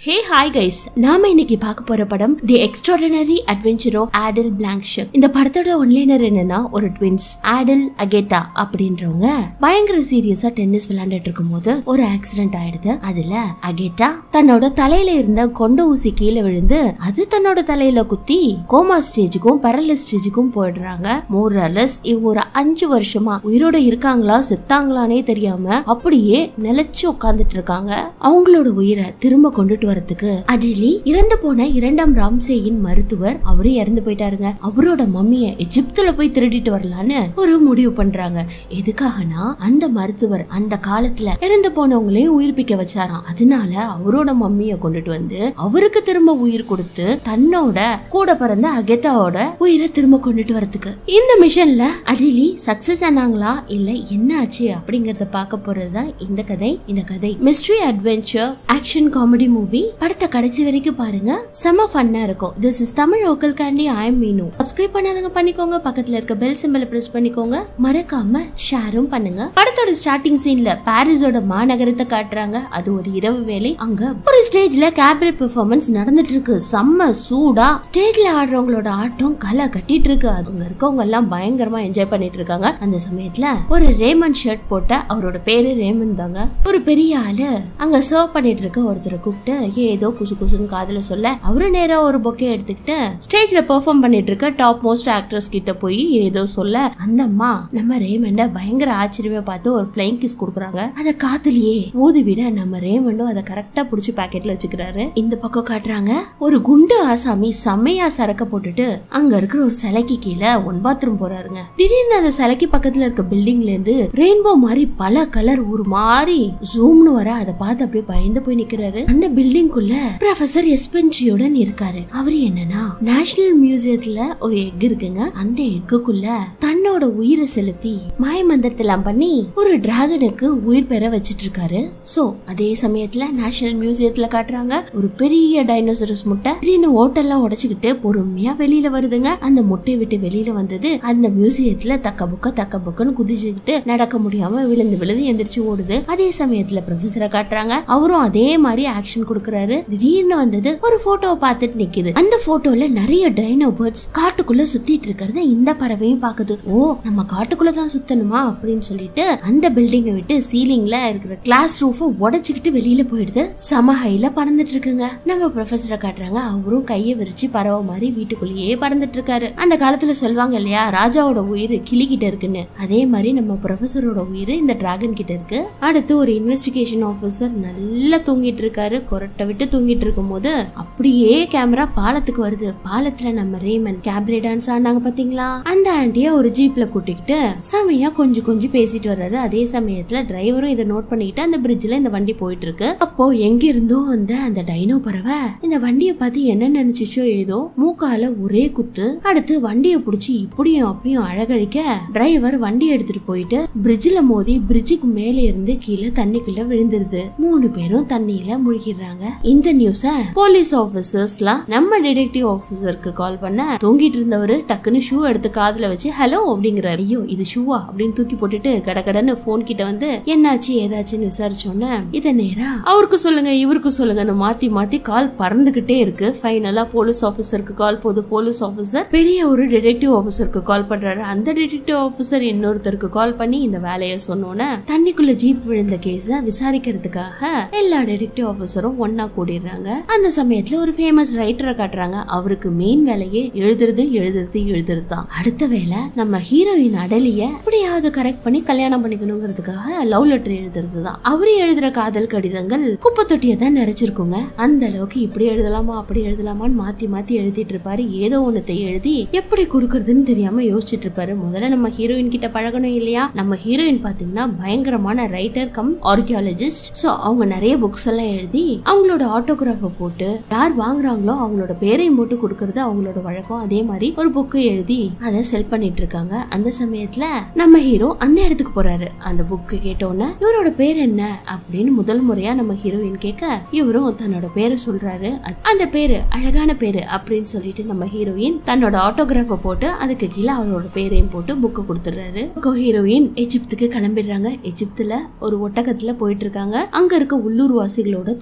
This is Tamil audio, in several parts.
ஹே ஹாய் கைஸ் நாம இன்னைக்கு பார்க்க போற படம் தி எக்ஸ்ட்ராடினரி அட்வென்ச்சர் ஆஃப் ஆடல் பிளாங்க்ஷிப் இந்த படத்தோட ஒன்லைனர் என்னன்னா ஒரு ட்வின்ஸ் ஆடல் அகேட்டா அப்படின்றவங்க பயங்கர சீரியஸா டென்னிஸ் விளையாண்டுட்டு இருக்கும்போது ஒரு ஆக்சிடென்ட் ஆயிடுது அதுல அகேட்டா தன்னோட தலையில இருந்த கொண்ட ஊசி கீழே விழுந்து அது தன்னோட தலையில குத்தி கோமா ஸ்டேஜுக்கும் பரலிஸ் ஸ்டேஜுக்கும் போயிடுறாங்க மோரலஸ் இவங்க ஒரு அஞ்சு வருஷமா உயிரோட இருக்காங்களா செத்தாங்களானே தெரியாம அப்படியே நிலைச்சு உட்கார்ந்துட்டு இருக்காங்க அவங்களோட உயிரை திரும்ப கொண்டுட்டு வரதுக்கு அஜிலி இறந்து போன இரண்டாம் ராம்சேயின் மருத்துவர் அவரு இறந்து போயிட்டாருங்க அவரோட மம்மிய எஜிப்துல போய் திருடிட்டு வரலான்னு ஒரு முடிவு பண்றாங்க எதுக்காகனா அந்த மருத்துவர் அந்த காலத்துல இறந்து போனவங்களையும் உயிர்ப்பிக்க வச்சாராம் அதனால அவரோட மம்மிய கொண்டுட்டு வந்து அவருக்கு திரும்ப உயிர் கொடுத்து தன்னோட கூட பிறந்த அகேதாவோட உயிரை திரும்ப கொண்டுட்டு வரதுக்கு இந்த மிஷன்ல அஜிலி சக்சஸ் ஆனாங்களா இல்ல என்ன ஆச்சு அப்படிங்கறத பார்க்க போறதுதான் இந்த கதை இந்த கதை mystery adventure action comedy movie படத்தை கடைசி வரைக்கும் பாருங்க செம ஃபன்னா இருக்கும் this is Tamil vocal candy I am Meenu subscribe பண்ணாதவங்க பண்ணிக்கோங்க பக்கத்துல இருக்க பெல் சிம்பலை பிரஸ் பண்ணிக்கோங்க மறக்காம ஷேரும் பண்ணுங்க படத்தோட ஸ்டார்டிங் சீன்ல பாரிஸோட மாநகரத்தை காட்டுறாங்க அது ஒரு இரவு வேலை அங்க ஒரு ஸ்டேஜ்ல கேபரே பெர்ஃபார்மன்ஸ் நடந்துட்டு இருக்கு செம்ம சூடா ஸ்டேஜ்ல ஆடுறவங்களோட ஆட்டம் கலை கட்டிட்டு இருக்கு அங்க இருக்கவங்க எல்லாம் பயங்கரமா என்ஜாய் பண்ணிட்டு இருக்காங்க அந்த சமயத்துல ஒரு ரேமன் ஷர்ட் போட்ட அவரோட பேரு ரேமன் தாங்க ஒரு பெரிய ஆளு அங்க சர்வ் பண்ணிட்டு இருக்க ஒருத்தரை கூப்பிட்டு ஏதோ குசு குசுன்னு காதுல சொல்ல அவரு நேரா ஒரு பொக்கே எடுத்துக்கிட்டு ஸ்டேஜ்ல பெர்ஃபார்ம் பண்ணிட்டு இருக்க டாப் மோஸ்ட் ஆக்ட்ரஸ் கிட்ட போய் ஏதோ சொல்ல அந்த அம்மா நம்ம ரேமண்ட பயங்கர ஆச்சரியமா பார்த்து ஒரு பிளைங் கிஸ் கொடுக்குறாங்க அத காத்துலயே ஊதி விட நம்ம ரேமண்டும் அதை கரெக்டா புடிச்சு பாக்கெட்ல வச்சுக்கிறாரு இந்த பக்கம் காட்டுறாங்க ஒரு குண்டு ஆசாமி செம்மையா சரக்க போட்டுட்டு அங்க இருக்கிற ஒரு சிலைக்கு கீழே ஒன் பாத்ரூம் போறாருங்க திடீர்னு அந்த சிலைக்கு பக்கத்துல இருக்க பில்டிங்ல இருந்து ரெயின்போ மாதிரி பல கலர் ஒரு மாதிரி ஜூம்னு வர அதை பார்த்து அப்படியே பயந்து போய் நிக்கிறாரு அந்த பில்டிங்குள்ள ப்ரொஃபசர் எஸ்பென்சியுடன் இருக்காரு அவரு என்னன்னா நேஷனல் மியூசியத்துல ஒரு எக் இருக்குங்க அந்த எக்குக்குள்ள தன்னோட உயிரை செலுத்தி மாய மந்திரத்தெல்லாம் பண்ணி ஒரு டிராகனுக்கு உயிர் பெற வச்சிட்டு இருக்காரு சோ அதே சமயத்துல நேஷனல் மியூசியத்துல காட்டுறாங்க ஒரு பெரிய டைனோசரஸ் முட்டை திடீர்னு ஓட்டெல்லாம் உடைச்சுக்கிட்டு பொறுமையா வெளியில வருதுங்க அந்த முட்டையை விட்டு வெளியில வந்தது அந்த மியூசியத்துல தக்க புக்க தக்க புக்கன்னு குதிச்சுக்கிட்டு நடக்க முடியாம விழுந்து விழுந்து எந்திரிச்சு ஓடுது அதே சமயத்துல ப்ரொஃபஸரை காட்டுறாங்க அவரும் அதே மாதிரி ஆக்ஷன் கொடுக்கறாரு திடீர்னு வந்தது ஒரு போட்டோவை பார்த்துட்டு நிக்குது அந்த போட்டோல நிறைய டைனோ பேர்ட்ஸ் காட்டுக்குள்ள சுத்திட்டு இருக்கிறத இந்த பறவையும் பாக்குது ஓ நம்ம காட்டுக்குள்ள தான் சுத்தணுமா அப்படின்னு சொல்லிட்டு அந்த பில்டிங்கை விட்டு சீலிங்ல இருக்கிற கிளாஸ் ரூஃப உடைச்சுக்கிட்டு வெளியில போயிடுது சம ஹைல பறந்துட்டு இருக்குங்க நம்ம ப்ரொஃபஸரை காட்டுறாங்க அவரும் கையை விரிச்சு பறவை மாதிரி வீட்டுக்குள்ளேயே பறந்துட்டு இருக்காரு அந்த காலத்துல சொல்லுவாங்க இல்லையா ராஜாவோட உயிர் கிளிகிட்ட இருக்குன்னு அதே மாதிரி நம்ம ப்ரொஃபஸரோட உயிர் இந்த டிராகன் கிட்ட இருக்கு அடுத்து ஒரு இன்வெஸ்டிகேஷன் ஆபீசர் நல்லா தூங்கிட்டு இருக்காரு கொரட்டை விட்டு தூங்கிட்டு இருக்கும் போது அப்படியே கேமரா பாலத்துக்கு வருது பாலத்துல நம்ம ரேமன் கேப்ரே டான்ஸ் ஆடினாங்க பாத்தீங்களா அந்த ஆண்டிய ஒரு ஜீப்ல கூட்டிக்கிட்டு செமையா கொஞ்சம் கொஞ்சம் பேசிட்டு வர்றாரு அதே சமயத்துல டிரைவரும் இதை நோட் பண்ணிக்கிட்டு அந்த பிரிட்ஜ்ல இந்த வண்டி போயிட்டு இருக்கு அப்போ எங்க இருந்தோ வந்த அந்த டைனோ பறவை இந்த வண்டியை பார்த்து என்ன நினைச்சிச்சோ ஏதோ மூக்கால ஒரே குத்து அடுத்து வண்டியை புடிச்சு இப்படியும் அப்படியும் அழகழிக்க டிரைவர் வண்டி எடுத்துட்டு போயிட்டு பிரிட்ஜ்ல மோதி பிரிட்ஜுக்கு மேல இருந்து கீழே தண்ணிக்குள்ள விழுந்துருது மூணு பேரும் தண்ணியில முழுகிடுறாங்க இந்த நியூஸ போலீஸ் ஆபீசர்ஸ்லாம் நம்ம டிடெக்டிவ் ஆபீசருக்கு கால் பண்ண தூங்கிட்டு இருந்தவரு டக்குன்னு ஷூ எடுத்து காதுல வச்சு ஹலோ அப்படிங்கிறாரு ஐயோ இது ஷூவா அப்படின்னு தூக்கி போட்டுட்டு கடகடன்னு போன் கிட்ட வந்து என்னாச்சு ஏதாச்சுன்னு விசாரிச்சோன்னே இத நேரா அவருக்கு சொல்லுங்க இவருக்கு சொல்லுங்கன்னு மாத்தி மாத்தி கால் பறந்துகிட்டே இருக்கு ஃபைனலா போலீஸ் ஆபீசருக்கு கால் போது போலீஸ் ஆபீசர் பெரிய ஒரு டிடெக்டிவ் ஆபீசருக்கு கால் பண்றாரு அந்த டிடெக்டிவ் ஆபீசர் இன்னொருத்தருக்கு கால் பண்ணி இந்த வேலையை சொன்னோன்னே தண்ணிக்குள்ள ஜீப் விழுந்த கேஸ விசாரிக்கிறதுக்காக எல்லா டிடெக்டிவ் ஆபீசரும் ஒன்னா கூடிடுறாங்க அந்த சமயத்துல ஒரு ஃபேமஸ் ரைட்டரை காட்டுறாங்க அவருக்கு மெயின் வேலையே எழுதுறது எழுதுறது எழுதுறது தான் அடுத்த வேலை நம்ம ஹீரோயின் அடலிய எப்படியாவது கரெக்ட் பண்ணி கல்யாணம் பண்ணிக்கணுங்கிறதுக்காக லவ் லெட்டர் எழுதுறது தான் அவரு எழுதுற காதல் கடிதங்கள் குப்பை தொட்டியை தான் நிறைச்சிருக்குங்க அந்த அளவுக்கு இப்படி எழுதலாமா அப்படி எழுதலாமான்னு மாத்தி மாத்தி எழுதிட்டு இருப்பாரு ஏதோ ஒன்னத்தை எழுதி எப்படி கொடுக்கறதுன்னு தெரியாம யோசிச்சுட்டு இருப்பாரு முதல்ல நம்ம ஹீரோயின் கிட்ட பழகணும் இல்லையா நம்ம ஹீரோயின் பாத்தீங்கன்னா பயங்கரமான ரைட்டர் கம் ஆர்கியாலஜிஸ்ட் சோ அவங்க நிறைய புக்ஸ் எல்லாம் எழுதி அவங்களோட ஆட்டோகிராஃப போட்டு யார் வாங்குறாங்களோ அவங்களோட பேரையும் போட்டு கொடுக்கறது அவங்களோட வழக்கம் அதே மாதிரி ஒரு புக்கை எழுதி அதை செல் பண்ணிட்டு இருக்காங்க அந்த சமயத்துல நம்ம ஹீரோ அந்த இடத்துக்கு போறாரு அந்த புக்கு கேட்டோன்னே இவரோட பேர் என்ன அப்படின்னு முதல் முறையா நம்ம ஹீரோயின் கேட்க இவரும் தன்னோட பேரை சொல்றாரு அ- அந்த பேரு அழகான பேரு அப்படின்னு சொல்லிட்டு நம்ம ஹீரோயின் தன்னோட ஆட்டோகிராஃப போட்டு அதுக்கு கீழே அவரோட பேரையும் போட்டு புக்கு கொடுத்துடுறாரு ஹீரோயின் எஜிப்துக்கு கிளம்பிடுறாங்க எஜிப்துல ஒரு ஒட்டகத்துல போயிட்டு இருக்காங்க அங்க இருக்க உள்ளூர் வாசிகளோட துணையோட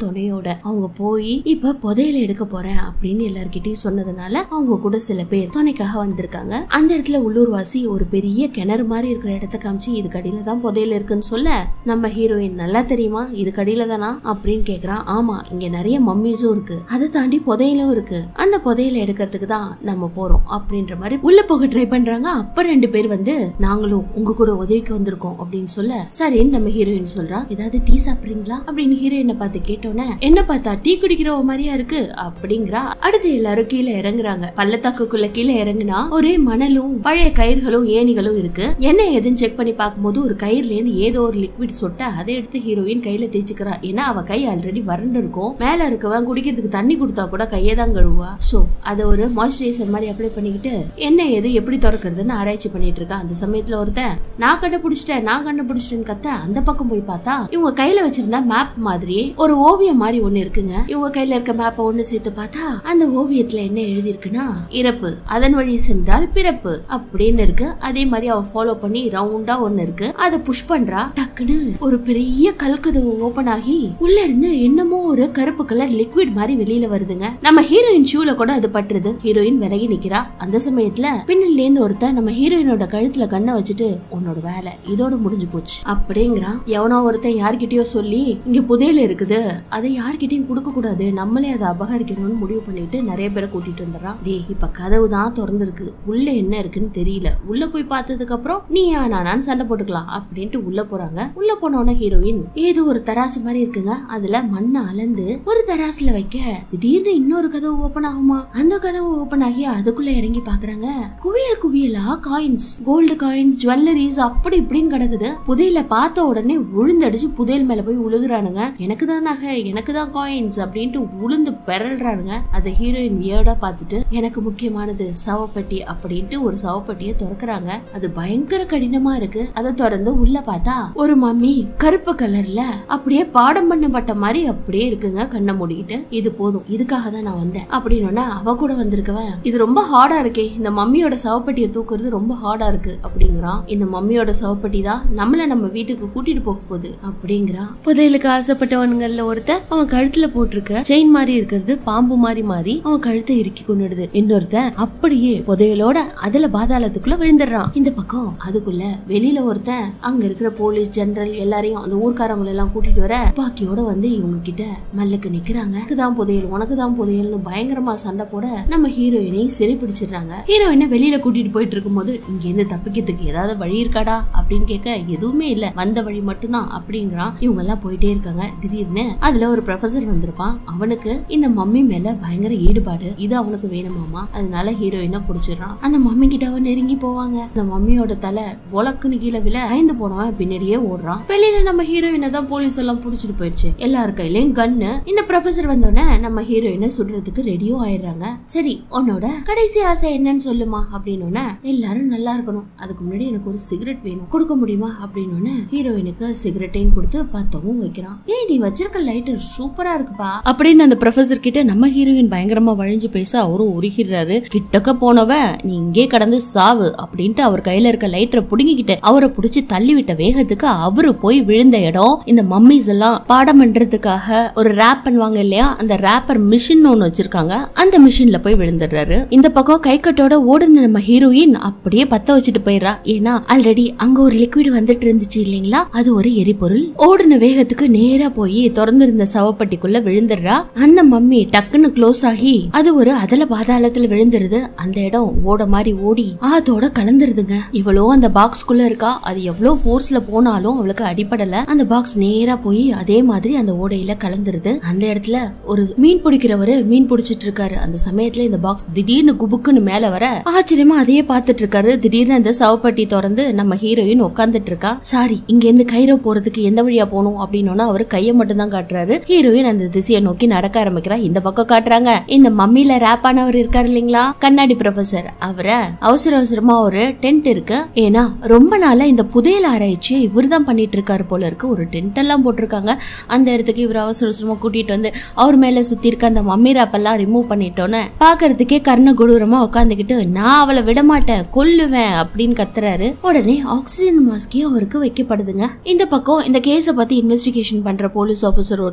கூட அவங்க போய் இப்ப புதையல எடுக்க போறேன் அப்படின்னு எல்லார்கிட்டயும் சொன்னதுனால அவங்க கூட சில பேர் துணைக்காக வந்திருக்காங்க அந்த இடத்துல உள்ளூர்வாசி ஒரு பெரிய கிணறு மாதிரி இருக்கிற இடத்த காமிச்சு இது கடியில தான் புதையல் இருக்குன்னு சொல்ல நம்ம ஹீரோயின் நல்லா தெரியுமா இது கடியில தானா அப்படின்னு கேக்குறான் ஆமா இங்க நிறைய மம்மிஸும் இருக்கு அதை தாண்டி புதையலும் இருக்கு அந்த புதையல எடுக்கிறதுக்கு தான் நம்ம போறோம் அப்படின்ற மாதிரி உள்ள போக ட்ரை பண்றாங்க அப்ப ரெண்டு பேர் வந்து நாங்களும் உங்க கூட உதவிக்கு வந்திருக்கோம் அப்படின்னு சொல்ல சரின்னு நம்ம ஹீரோயின் சொல்றா ஏதாவது டீ சாப்பிடுறீங்களா அப்படின்னு ஹீரோயினை பார்த்து கேட்டோன்னே என்ன பார்த்தா டீ குடிக்கிறவ மாதிரியா இருக்கு அப்படிங்கிறா அடுத்து எல்லாரும் கீழே இறங்குறாங்க பள்ளத்தாக்குக்குள்ள கீழே இறங்குனா ஒரே மணலும் பழைய கயிர்களும் ஏணிகளும் இருக்கு என்ன எதுன்னு செக் பண்ணி பார்க்கும்போது ஒரு கயிறுல இருந்து ஏதோ ஒரு லிக்விட் சொட்ட அதை எடுத்து ஹீரோயின் கையில தேய்ச்சிக்கிறா ஏன்னா அவ கை ஆல்ரெடி வறண்டு இருக்கும் மேல இருக்கவன் குடிக்கிறதுக்கு தண்ணி கொடுத்தா கூட கையை தான் கழுவா சோ அதை ஒரு மாய்ஸ்சரைசர் மாதிரி அப்ளை பண்ணிக்கிட்டு என்ன எது எப்படி திறக்கிறதுன்னு ஆராய்ச்சி பண்ணிட்டு இருக்கா அந்த சமயத்துல ஒருத்தன் நான் கண்டுபிடிச்சிட்டேன் நான் கண்டுபிடிச்சிட்டேன்னு கத்த அந்த பக்கம் போய் பார்த்தா இவங்க கையில வச்சிருந்த மேப் மாதிரி ஒரு ஓவியம் மாதிரி ஒண்ணு இருக்குங்க இவங்க கையில இருக்க மேப்பை ஒண்ணு சேர்த்து பார்த்தா அந்த ஓவியத்துல என்ன எழுதி இருக்குன்னா இறப்பு அதன் வழி சென்றால் பிறப்பு அப்படின்னு இருக்கு அதே மாதிரி அவ ஃபாலோ பண்ணி ரவுண்டா ஒண்ணு இருக்கு அதை புஷ் பண்றா டக்குன்னு ஒரு பெரிய கல்கதவு ஓபன் ஆகி உள்ள இருந்து என்னமோ ஒரு கருப்பு கலர் லிக்விட் மாதிரி வெளியில வருதுங்க நம்ம ஹீரோயின் ஷூல கூட அது பட்டுருது ஹீரோயின் விலகி நிக்கிறா அந்த சமயத்துல பின்னில இருந்து ஒருத்தன் நம்ம ஹீரோயினோட கழுத்துல கண்ணை வச்சுட்டு உன்னோட வேலை இதோட முடிஞ்சு போச்சு அப்படிங்கிறான் எவனோ ஒருத்தன் யார்கிட்டயோ சொல்லி இங்க புதையல் இருக்குது அதை யார்கிட்டயும் கொடுக்க கூடாது நம்மளே அதை அபகரிக்கணும்னு முடிவு பண்ணிட்டு நிறைய பேரை கூட்டிட்டு வந்துடுறான் டேய் இப்ப கதவு தான் திறந்திருக்கு உள்ள என்ன இருக்குன்னு தெரியல உள்ள போய் பார்த்ததுக்கு அப்புறம் நீ நானான்னு சண்டை போட்டுக்கலாம் அப்படின்ட்டு உள்ள போறாங்க உள்ள போனோட ஹீரோயின் ஏதோ ஒரு தராசு மாதிரி இருக்குங்க அதுல மண்ணை அளந்து ஒரு தராசுல வைக்க திடீர்னு இன்னொரு கதவு ஓபன் ஆகுமா அந்த கதவு ஓபன் ஆகி அதுக்குள்ள இறங்கி பாக்குறாங்க குவியல் குவியலா காயின்ஸ் கோல்டு காயின் ஜுவல்லரிஸ் அப்படி இப்படின்னு கிடக்குது புதையல பார்த்த உடனே உளுந்தடிச்சு புதையல் மேல போய் உழுகுறானுங்க எனக்கு தான் நகை எனக்கு தான் காயின்ஸ் அப்படின்ட்டு உளுந்து பெறல்றானுங்க அதை ஹீரோயின் வியர்டா பார்த்துட்டு எனக்கு முக்கியமானது சவப்பெட்டி அப்படின்ட்டு ஒரு சவப்பெட்டியை திறக்கறாங்க அது பயங்கர கடினமா இருக்கு அதை திறந்து உள்ள பார்த்தா ஒரு மம்மி கருப்பு கலர்ல அப்படியே பாடம் பண்ணப்பட்ட மாதிரி அப்படியே இருக்குங்க கண்ணை மூடிக்கிட்டு இது போதும் இதுக்காக தான் நான் வந்தேன் அப்படின்னு அவ கூட வந்திருக்கவன் இது ரொம்ப ஹார்டா இருக்கே இந்த மம்மியோட சவப்பெட்டியை தூக்குறது ரொம்ப ஹார்டா இருக்கு அப்படிங்கிறான் இந்த மம்மியோட சவப்பெட்டி தான் நம்மள நம்ம வீட்டுக்கு கூட்டிட்டு போக போகுது அப்படிங்கிறான் புதையலுக்கு ஆசைப்பட்டவன்கள்ல ஒருத்தன் அவன் கழுத்துல போட்டிருக்க செயின் மாதிரி இருக்கிறது பாம்பு மாதிரி மாறி அவன் கழுத்தை இறுக்கி கொண்டுடுது இன்னொருத்தன் அப்படியே புதையலோட அதுல பாதாளத்துக்குள்ள விழுந்துடுறான் இந்த பக்கம் அதுக்குள்ள வெளியில ஒருத்தன் அங்க இருக்கிற போலீஸ் ஜெனரல் எல்லாரையும் அந்த ஊர்க்காரங்களை எல்லாம் கூட்டிட்டு வர பாக்கியோட வந்து இவங்க கிட்ட மல்லுக்கு நிக்கிறாங்க "உனக்கு தான் புதையல் உனக்கு தான் புதையல்னு பயங்கரமா சண்டை போட நம்ம ஹீரோயினையும் சிறை பிடிச்சிடுறாங்க ஹீரோயினை வெளியில கூட்டிட்டு போயிட்டு இருக்கும்போது இங்க இருந்து தப்பிக்கிறதுக்கு ஏதாவது வழி இருக்காடா அப்படின்னு கேட்க எதுவுமே இல்ல வந்த வழி மட்டும்தான் அப்படிங்கிறான் இவங்க எல்லாம் போயிட்டே இருக்காங்க திடீர்னு அதுல ஒரு ப்ரொஃபசர் வந்திருப்பான் அவனுக்கு இந்த மம்மி மேல பயங்கர ஈடுபாடு இது அவனுக்கு வேணுமாமா அதனால ஹீரோயினை புடிச்சிடுறான் அந்த மம்மி கிட்ட அவன் நெருங்கி போவாங்க அந்த மம்மியோட தலை உலக்குன்னு கீழே விழ பயந்து போனவன் பின்னாடியே ஓடுறான் வெளியில நம்ம ஹீரோயினை தான் போலீஸ் எல்லாம் புடிச்சிட்டு போயிடுச்சு எல்லார் கையிலயும் கன்னு இந்த ப்ரொஃபசர் வந்தோடனே நம்ம ஹீரோயினை சுடுறதுக்கு ரெடியும் ஆயிடுறாங்க சரி உன்னோட கடைசி ஆசை என்னன்னு சொல்லுமா அப்படின்னு எல்லாரும் நல்லா இருக்கணும் அதுக்கு முன்னாடி எனக்கு ஒரு சிகரெட் வேணும் கொடுக்க முடியுமா அப்படின்னு ஹீரோயினுக்கு சிகரெட்டையும் கொடுத்து பத்தவும் வைக்கிறான் ஏய் நீ வச்சிருக்க லைட்டர் சூப்பரா இருக்குப்பா அப்படின்னு அந்த ப்ரொஃபசர் கிட்ட நம்ம ஹீரோயின் பயங்கரமா வழிஞ்சு பேச அவரும் உருகிறாரு கிட்டக்க போனவ நீ இங்கே கடந்து சாவு அப்படின்ட்டு அவர் கையில இருக்க லைட்டரை புடுங்கிக்கிட்டு அவரை புடிச்சு தள்ளி விட்ட வேகத்துக்கு அவரு போய் விழுந்த இடம் இந்த மம்மிஸ் எல்லாம் பாடம் பண்றதுக்காக ஒரு ரேப் பண்ணுவாங்க இல்லையா அந்த ரேப்பர் மிஷின் ஒன்னு வச்சிருக்காங்க அந்த மிஷின்ல போய் விழுந்துடுறாரு இந்த பக்கம் கை கட்டோட ஓடுன நம்ம ஹீரோயின் அப்படியே பத்த வச்சுட்டு போயிடுறா ஏன்னா ஆல்ரெடி அங்க ஒரு லிக்விட் வந்துட்டு இருந்துச்சு இல்லைங்களா அது ஒரு எரிபொருள் ஓடுன வேகத்துக்கு நேரா போய் திறந்திருந்த சவப்பட்டிக்குள்ள விழுந்துடுறா அந்த மம்மி டக்குன்னு க்ளோஸ் ஆகி அது ஒரு அதல பாதாளத்துல விழுந்துருது அந்த இடம் ஓட மாதிரி ஓடி அதோட கலந்துருதுங்க இவ்வளோ அந்த பாக்ஸ்குள்ள இருக்கா அது எவ்வளவு ஃபோர்ஸ்ல போனாலும் அவளுக்கு அடிபடல அந்த பாக்ஸ் நேரா போய் அதே மாதிரி அந்த ஓடையில கலந்துருது அந்த இடத்துல ஒரு மீன் பிடிக்கிறவரு மீன் பிடிச்சிட்டு இருக்காரு அந்த சமயத்துல இந்த பாக்ஸ் திடீர்னு குபுக்குன்னு மேல வர ஆச்சரியமா அதையே பார்த்துட்டு இருக்காரு திடீர்னு அந்த சவப்பட்டி திறந்து நம்ம ஹீரோயின் உட்காந்துட்டு இருக்கா சாரி இங்க இருந்து கைரோ போறதுக்கு எந்த வழியா போகணும் அப்படின்னு அவரு கைய மட்டும் தான் காட்டுறாரு ஹீரோயின் அந்த திசையை நோக்கி நடக்க ஆரம்பிக்கிறா இந்த பக்கம் காட்டுறாங்க இந்த மம்மில ரேப் ஆனவர் இருக்காரு இல்லைங்களா கண்ணாடி ப்ரொஃபசர் அவரை அவசர அவசரமா ஒரு டென்ட் இருக்கு ஏன்னா ரொம்ப நாளா இந்த புதையல் ஆராய்ச்சி இவர் தான் பண்ணிட்டு இருக்காரு போல இருக்கு ஒரு டென்ட் எல்லாம் போட்டிருக்காங்க அந்த இடத்துக்கு இவர் அவசர அவசரமா கூட்டிட்டு வந்து அவர் மேல சுத்தி இருக்க அந்த மம்மி ரேப் எல்லாம் ரிமூவ் பண்ணிட்டோன்னு பாக்குறதுக்கே கர்ண கொடூரமா உட்காந்துக்கிட்டு நான் அவளை விட மாட்டேன் கொல்லுவேன் அப்படின்னு கத்துறாரு உடனே ஆக்சிஜன் மாஸ்கே அவருக்கு வைக்கப்படுதுங்க இந்த பக்கம் இந்த கேஸ பத்தி இன்வெஸ்டிகேஷன் பண்ற போலீஸ் ஆபீசர் ஒருத்தர் இருக்காரு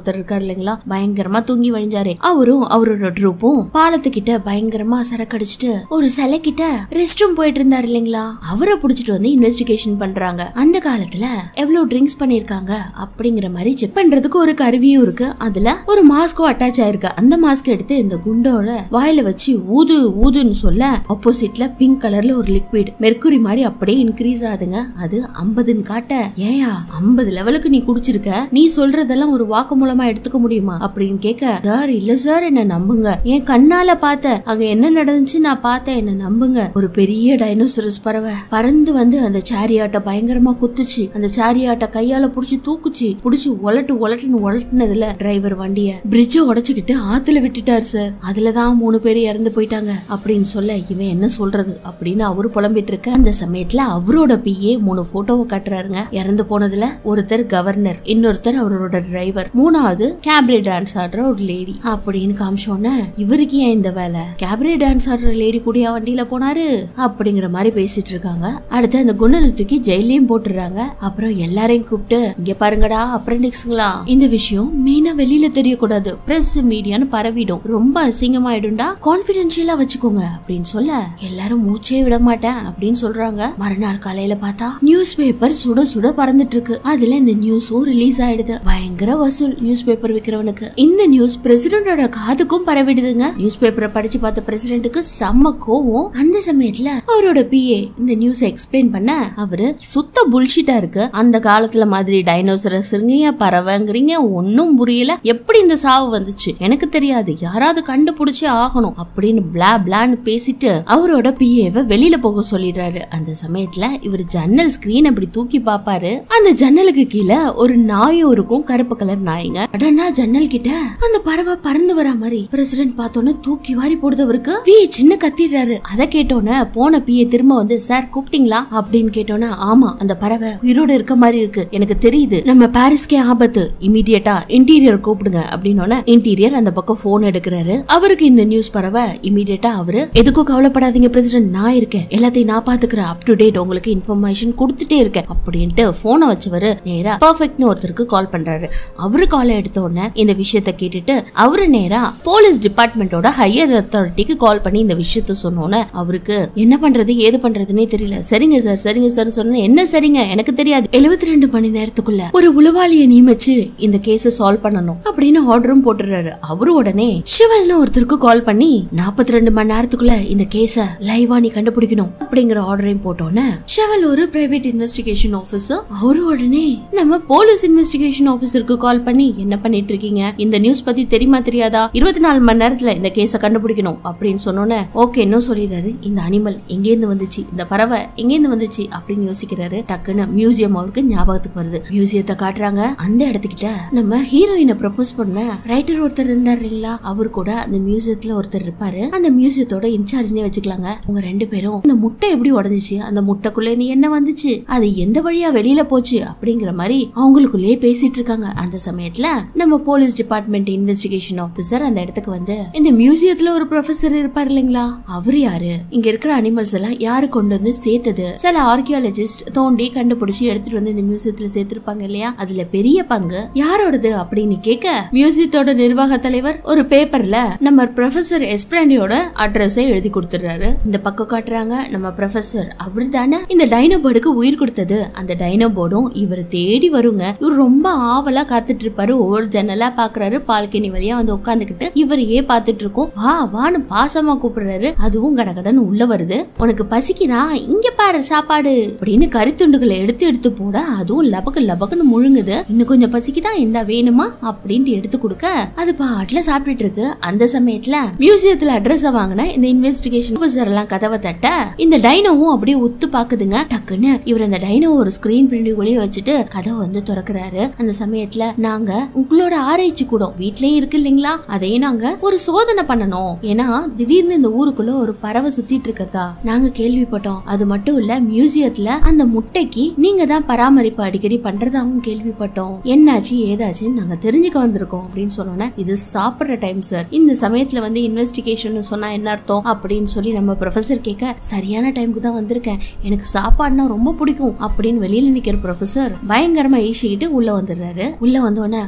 இருக்காரு இல்லைங்களா பயங்கரமா தூங்கி வழிஞ்சாரு அவரும் அவரோட ட்ரூப்பும் பாலத்துக்கிட்ட பயங்கரமா சரக்கடிச்சிட்டு ஒரு சிலை கிட்ட ரெஸ்ட் ரூம் போயிட்டு இருந்தாரு இல்லைங்களா அவரை புடிச்சிட்டு வந்து இன்வெஸ்டிகேஷன் பண்றாங்க அந்த காலத்துல எவ்வளவு ட்ரிங்க்ஸ் பண்ணிருக்காங்க அப்படிங்கிற மாதிரி செக் பண்றதுக்கு ஒரு கருவியும் இருக்கு அதுல ஒரு மாஸ்க்கும் அட்டாச் ஆயிருக்கு அந்த மாஸ்க் எடுத்து இந்த குண்டோட வாயில வச்சு ஊது ஊதுன்னு சொல்ல ஆப்போசிட்ல பிங்க் கலர்ல ஒரு லிக்விட் மெர்க்குரி மாதிரி அப்படியே இன்க்ரீஸ் ஆகுதுங்க அது ஐம்பதுன்னு காட்ட ஏயா ஐம்பது லெவலுக்கு நீ குடிச்சிருக்க நீ சொல்றதெல்லாம் ஒரு வாக்கு மூலமா எடுத்துக்க முடியுமா அப்படின்னு கேட்க சார் இல்ல சார் என்ன நம்புங்க என் கண்ணால பார்த்தேன் அங்க என்ன நடந்துச்சு நான் பார்த்தேன் என்ன நம்புங்க ஒரு பெரிய டைனோசரஸ் பறவை பறந்து வந்து அந்த சாரியாட்ட பயங்கரமா குத்துச்சு அந்த சாரியாட்ட கையால புடிச்சு தூக்குச்சு புடிச்சு உலட்டு உலட்டுன்னு உலட்டுனதுல டிரைவர் வண்டிய பிரிட்ஜ உடைச்சுக்கிட்டு ஆத்துல விட்டுட்டாரு சார் அதுலதான் மூணு பேர் இறந்து போயிட்டாங்க அப்படின்னு சொல்ல இவன் என்ன சொல்றது அப்படின்னு அவரு புலம்பிட்டு இருக்க அந்த சமயத்துல அவரோட பிஏ மூணு போட்டோவை காட்டுறாருங்க இறந்து போனதுல ஒருத்தர் கவர்னர் இன்னொருத்தர் அவரோட டிரைவர் மூணாவது கேப்ரே டான்ஸ் ஆடுற ஒரு லேடி அப்படின்னு காமிச்சோன்னே இவருக்கு ஏன் இந்த வேலை கேப்ரே டான்ஸ் ஆடுற லேடி கூடிய வண்டியில போனாரு அப்படிங்கிற மாதிரி பேசிட்டு இருக்காங்க அடுத்து அந்த குணனை தூக்கி ஜெயிலையும் போட்டுறாங்க அப்புறம் எல்லாரையும் கூப்பிட்டு இங்க பாருங்கடா அப்ரெண்டிக்ஸ்ங்களா இந்த விஷயம் மெயினா வெளியில தெரியக்கூடாது பிரஸ் மீடியான்னு பரவிடும் ரொம்ப அசிங்கமாயிடும்டா கான்பிடென்ஷியலா வச்சுக்கோங்க அப்படின்னு சொல்ல எல்லாரும் மூச்சே விட மாட்டேன் அப்படின்னு சொல்றாங்க மறுநாள் காலையில பார்த்தா நியூஸ் பேப்பர் சுட சுட பறந்துட்டு இருக்கு அதுல இந்த நியூஸும் ரிலீஸ் ஆயிடுது பயங்கர வசூல் நியூஸ் பேப்பர் விக்கிறவனுக்கு இந்த நியூஸ் பிரசிடென்டோட காதுக்கும் பரவிடுதுங்க நியூஸ் பேப்பரை படிச்சு பார்த்த பிரசிடென்ட்டுக்கு செம்ம கோவம் அந்த சமயத்துல அவரோட பிஏ இந்த நியூஸ் எக்ஸ்பிளைன் பண்ண அவரு சுத்த புல்ஷிட்டா இருக்கு அந்த காலத்துல மாதிரி டைனோசரஸ்ங்கிறீங்க பறவைங்கிறீங்க ஒன்னும் புரியல எப்படி இந்த சாவு வந்துச்சு எனக்கு தெரியாது யாராவது கண்டுபிடிச்சே ஆகணும் அப்படின்னு பிளா பிளான்னு பேசிட்டு அவரோட பிஏவை வெளியில போக சொல்லிடுறாரு அந்த சமயத்துல இவர் ஜன்னல் ஸ்கிரீன் அப்படி தூக்கி பாப்பாரு அந்த ஜன்னலுக்கு கீழே ஒரு நாயும் இருக்கும் கருப்பு கலர் நாய்ங்க அடனா ஜன்னல் கிட்ட அந்த பறவை பறந்து வரா மாதிரி பிரசிடென்ட் பார்த்தோன்னே தூக்கி வாரி போடுது அவருக்கு பிஏ சின்ன கத்திடுறாரு அதை கேட்டோன்னே போன பிஏ திரும்ப வந்து சார் கூப்பிட்டீங்களா அப்படின்னு கேட்டோன்னே ஆமா அந்த பறவை உயிரோட இருக்க மாதிரி இருக்கு எனக்கு தெரியுது நம்ம பாரிஸ்க்கே ஆபத்து இமீடியட்டா இன்டீரியர் கூப்பிடுங்க அப்படின்னோட இன்டீரியர் அந்த பக்கம் போன் எடுக்கிறாரு அவருக்கு இந்த நியூஸ் பறவை இமீடியட்டா அவரு எதுக்கும் கவலைப்படாதீங்க பிரசிடென்ட் நான் இருக்கேன் எல்லாத்தையும் நான் பாத்துக்கிறேன் அப் டு டேட் உங்களுக்கு இன்ஃபர்மேஷன் கொடுத்துட்டே இருக்கேன் அப்படின்ட்டு போனை வச்சவரு நேரா பர்ஃபெக்ட்னு ஒருத்தருக்கு கால் பண்றாரு அவரு காலை எடுத்த உடனே இந்த விஷயத்த கேட்டுட்டு அவரு நேரா போலீஸ் டிபார்ட்மெண்டோட ஹையர் அத்தாரிட்டிக்கு கால் பண்ணி இந்த விஷயத்த சொன்னோன்னே அவருக்கு என்ன பண்றது ஏது பண்றதுன்னே தெரியல சரிங்க சார் சரிங்க சார் சொன்ன என்ன சரிங்க எனக்கு தெரியாது எழுபத்தி ரெண்டு மணி நேரத்துக்குள்ள ஒரு உளவாளியை நியமிச்சு இந்த கேஸ சால்வ் பண்ணணும் அப்படின்னு ஆர்டரும் போட்டுறாரு அவரு உடனே சிவல்னு ஒருத்தருக்கு கால் பண்ணி நாற்பத்தி ரெண்டு மணி நேரத்துக்குள்ள இந்த கேஸ லைவா நீ கண்டுபிடிக்கணும் அப்படிங்கிற ஆர்டரையும் போட்டோன்னே ஷெவல் ஒரு பிரைவேட் இன்வெஸ்டிகேஷன் ஆபீசர் அவரு உடனே நம்ம போலீஸ் இன்வெஸ்டிகேஷன் ஆபீசருக்கு கால் பண்ணி என்ன பண்ணிட்டு இருக்கீங்க இந்த நியூஸ் பத்தி தெரியுமா தெரியாதா இருபத்தி நாலு மணி நேரத்துல இந்த கேஸ கண்டுபிடிக்கணும் அப்படின்னு சொன்னோன்னே ஓகே என்ன சொல்லிடுறாரு இந்த அனிமல் எங்கேருந்து வந்துச்சு இந்த பறவை எங்கேருந்து வந்துச்சு அப்படின்னு யோசிக்கிறாரு டக்குன்னு மியூசியம் அவருக்கு ஞாபகத்துக்கு வருது மியூசியத்தை காட்டுறாங்க அந்த இடத்துக்கிட்ட நம்ம ஹீரோயினை ப்ரப்போஸ் பண்ண ரைட்டர் ஒருத்தர் இருந்தார் இல்லைங்களா அவர் கூட அந்த மியூசியத்துல ஒருத்தர் இருப்பாரு அந்த மியூசியத்தோட இன்சார்ஜ்னே வச்சுக்கலாங்க உங்க ரெண்டு பேரும் இந்த முட்டை எப்படி உடஞ்சிச்சு அந்த முட்டைக்குள்ள நீ என்ன வந்துச்சு அது எந்த வழியா வெளியில போச்சு அப்படிங்கிற மாதிரி அவங்களுக்குள்ளேயே பேசிட்டு இருக்காங்க அந்த சமயத்துல நம்ம போலீஸ் டிபார்ட்மெண்ட் இன்வெஸ்டிகேஷன் ஆபீசர் அந்த இடத்துக்கு வந்து இந்த மியூசியத்துல ஒரு ப்ரொஃபசர் இருப்பார் இல்லைங்களா அவரு யாரு இங்க இருக்கிற அனிமல்ஸ் எல்லாம் யாரு கொண்டு வந்து சேர்த்தது சில ஆர்கியாலஜிஸ்ட் தோண்டி கண்டுபிடிச்சு எடுத்துட்டு வந்து இந்த மியூசியத்துல சேர்த்திருப்பாங்க இல்லையா அதுல பெரிய பங்கு யாரோடது அப்படின்னு கேட்க மியூசியத்தோட நிர்வாக தலைவர் ஒரு பேப்பர்ல நம்ம ப்ரொஃபசர் எஸ்பிராண்டியோட அட்ரஸை எழுதி கொடுத்துறாரு இந்த பக்கம் காட்டுறாங்க நம்ம ப்ரொஃபசர் அவர் தானே இந்த டைனோ போர்டுக்கு உயிர் கொடுத்தது அந்த டைனோ போர்டும் இவர் தேடி வருங்க இவர் ரொம்ப ஆவலா காத்துட்டு இருப்பாரு ஒவ்வொரு ஜன்னலா பாக்குறாரு பால்கனி வழியா வந்து உட்காந்துக்கிட்டு இவரையே பாத்துட்டு இருக்கோம் வா வான்னு பாசமா கூப்பிடுறாரு அதுவும் கடகடன்னு உள்ள வருது உனக்கு பசிக்குதா இங்க பாரு சாப்பாடு அப்படின்னு கரித்துண்டுகளை எடுத்து எடுத்து போட அதுவும் லபக்கு லபக்குன்னு முழுங்குது இன்னும் கொஞ்சம் பசிக்குதா இந்த வேணுமா அப்படின்ட்டு எடுத்து கொடுக்க அது பாட்டுல சாப்பிட்டுட்டு இருக்கு அந்த சமயத்துல மியூசியத்துல அட்ரஸ் வாங்கின இந்த இன்வெஸ்டிகேஷன் ஆஃபீஸர் எல்லாம் கதவை தட்ட இந்த டைனோவும் அப்படியே ஒத்து பாக்குதுங்க டக்குன்னு இவர் அந்த டைனோ ஒரு ஸ்கிரீன் பிரிண்டிங்குள்ளேயே வச்சுட்டு கதவை வந்து திறக்கிறாரு அந்த சமயத்துல நாங்க உங்களோட ஆராய்ச்சி கூடம் வீட்லயே இருக்கு இல்லைங்களா அதையும் நாங்க ஒரு சோதனை பண்ணணும் ஏன்னா திடீர்னு இந்த ஊருக்குள்ள ஒரு பறவை சுத்திட்டு இருக்கதா நாங்க கேள்விப்பட்டோம் அது மட்டும் இல்ல மியூசியத்துல அந்த முட்டைக்கு நீங்க தான் பராமரிப்பு அடிக்கடி பண்றதாவும் கேள்விப்பட்டோம் என்னாச்சு ஏதாச்சுன்னு நாங்க தெரிஞ்சுக்க வந்திருக்கோம் அப்படின்னு சொன்னோன்னே இது சாப்பிடுற டைம் சார் இந்த சமயத்துல வந்து இன்வெஸ்டிகேஷன் சொன்னா என்ன அர்த்தம் அப்படின்னு சொல்லி நம்ம ப்ரொஃபசர் கேட்க சரியான டைமுக்கு தான் வந்திருக்கேன் எனக்கு சாப்பாடுனா ரொம்ப பிடிக்கும் அப்படின்னு வெளியில நிக்கிற ப்ரொஃபசர் பயங்கரமா ஈசிக்கிட்டு உள்ள வந்துடுறாரு உள்ள வந்தோடனே உங்களுக்கு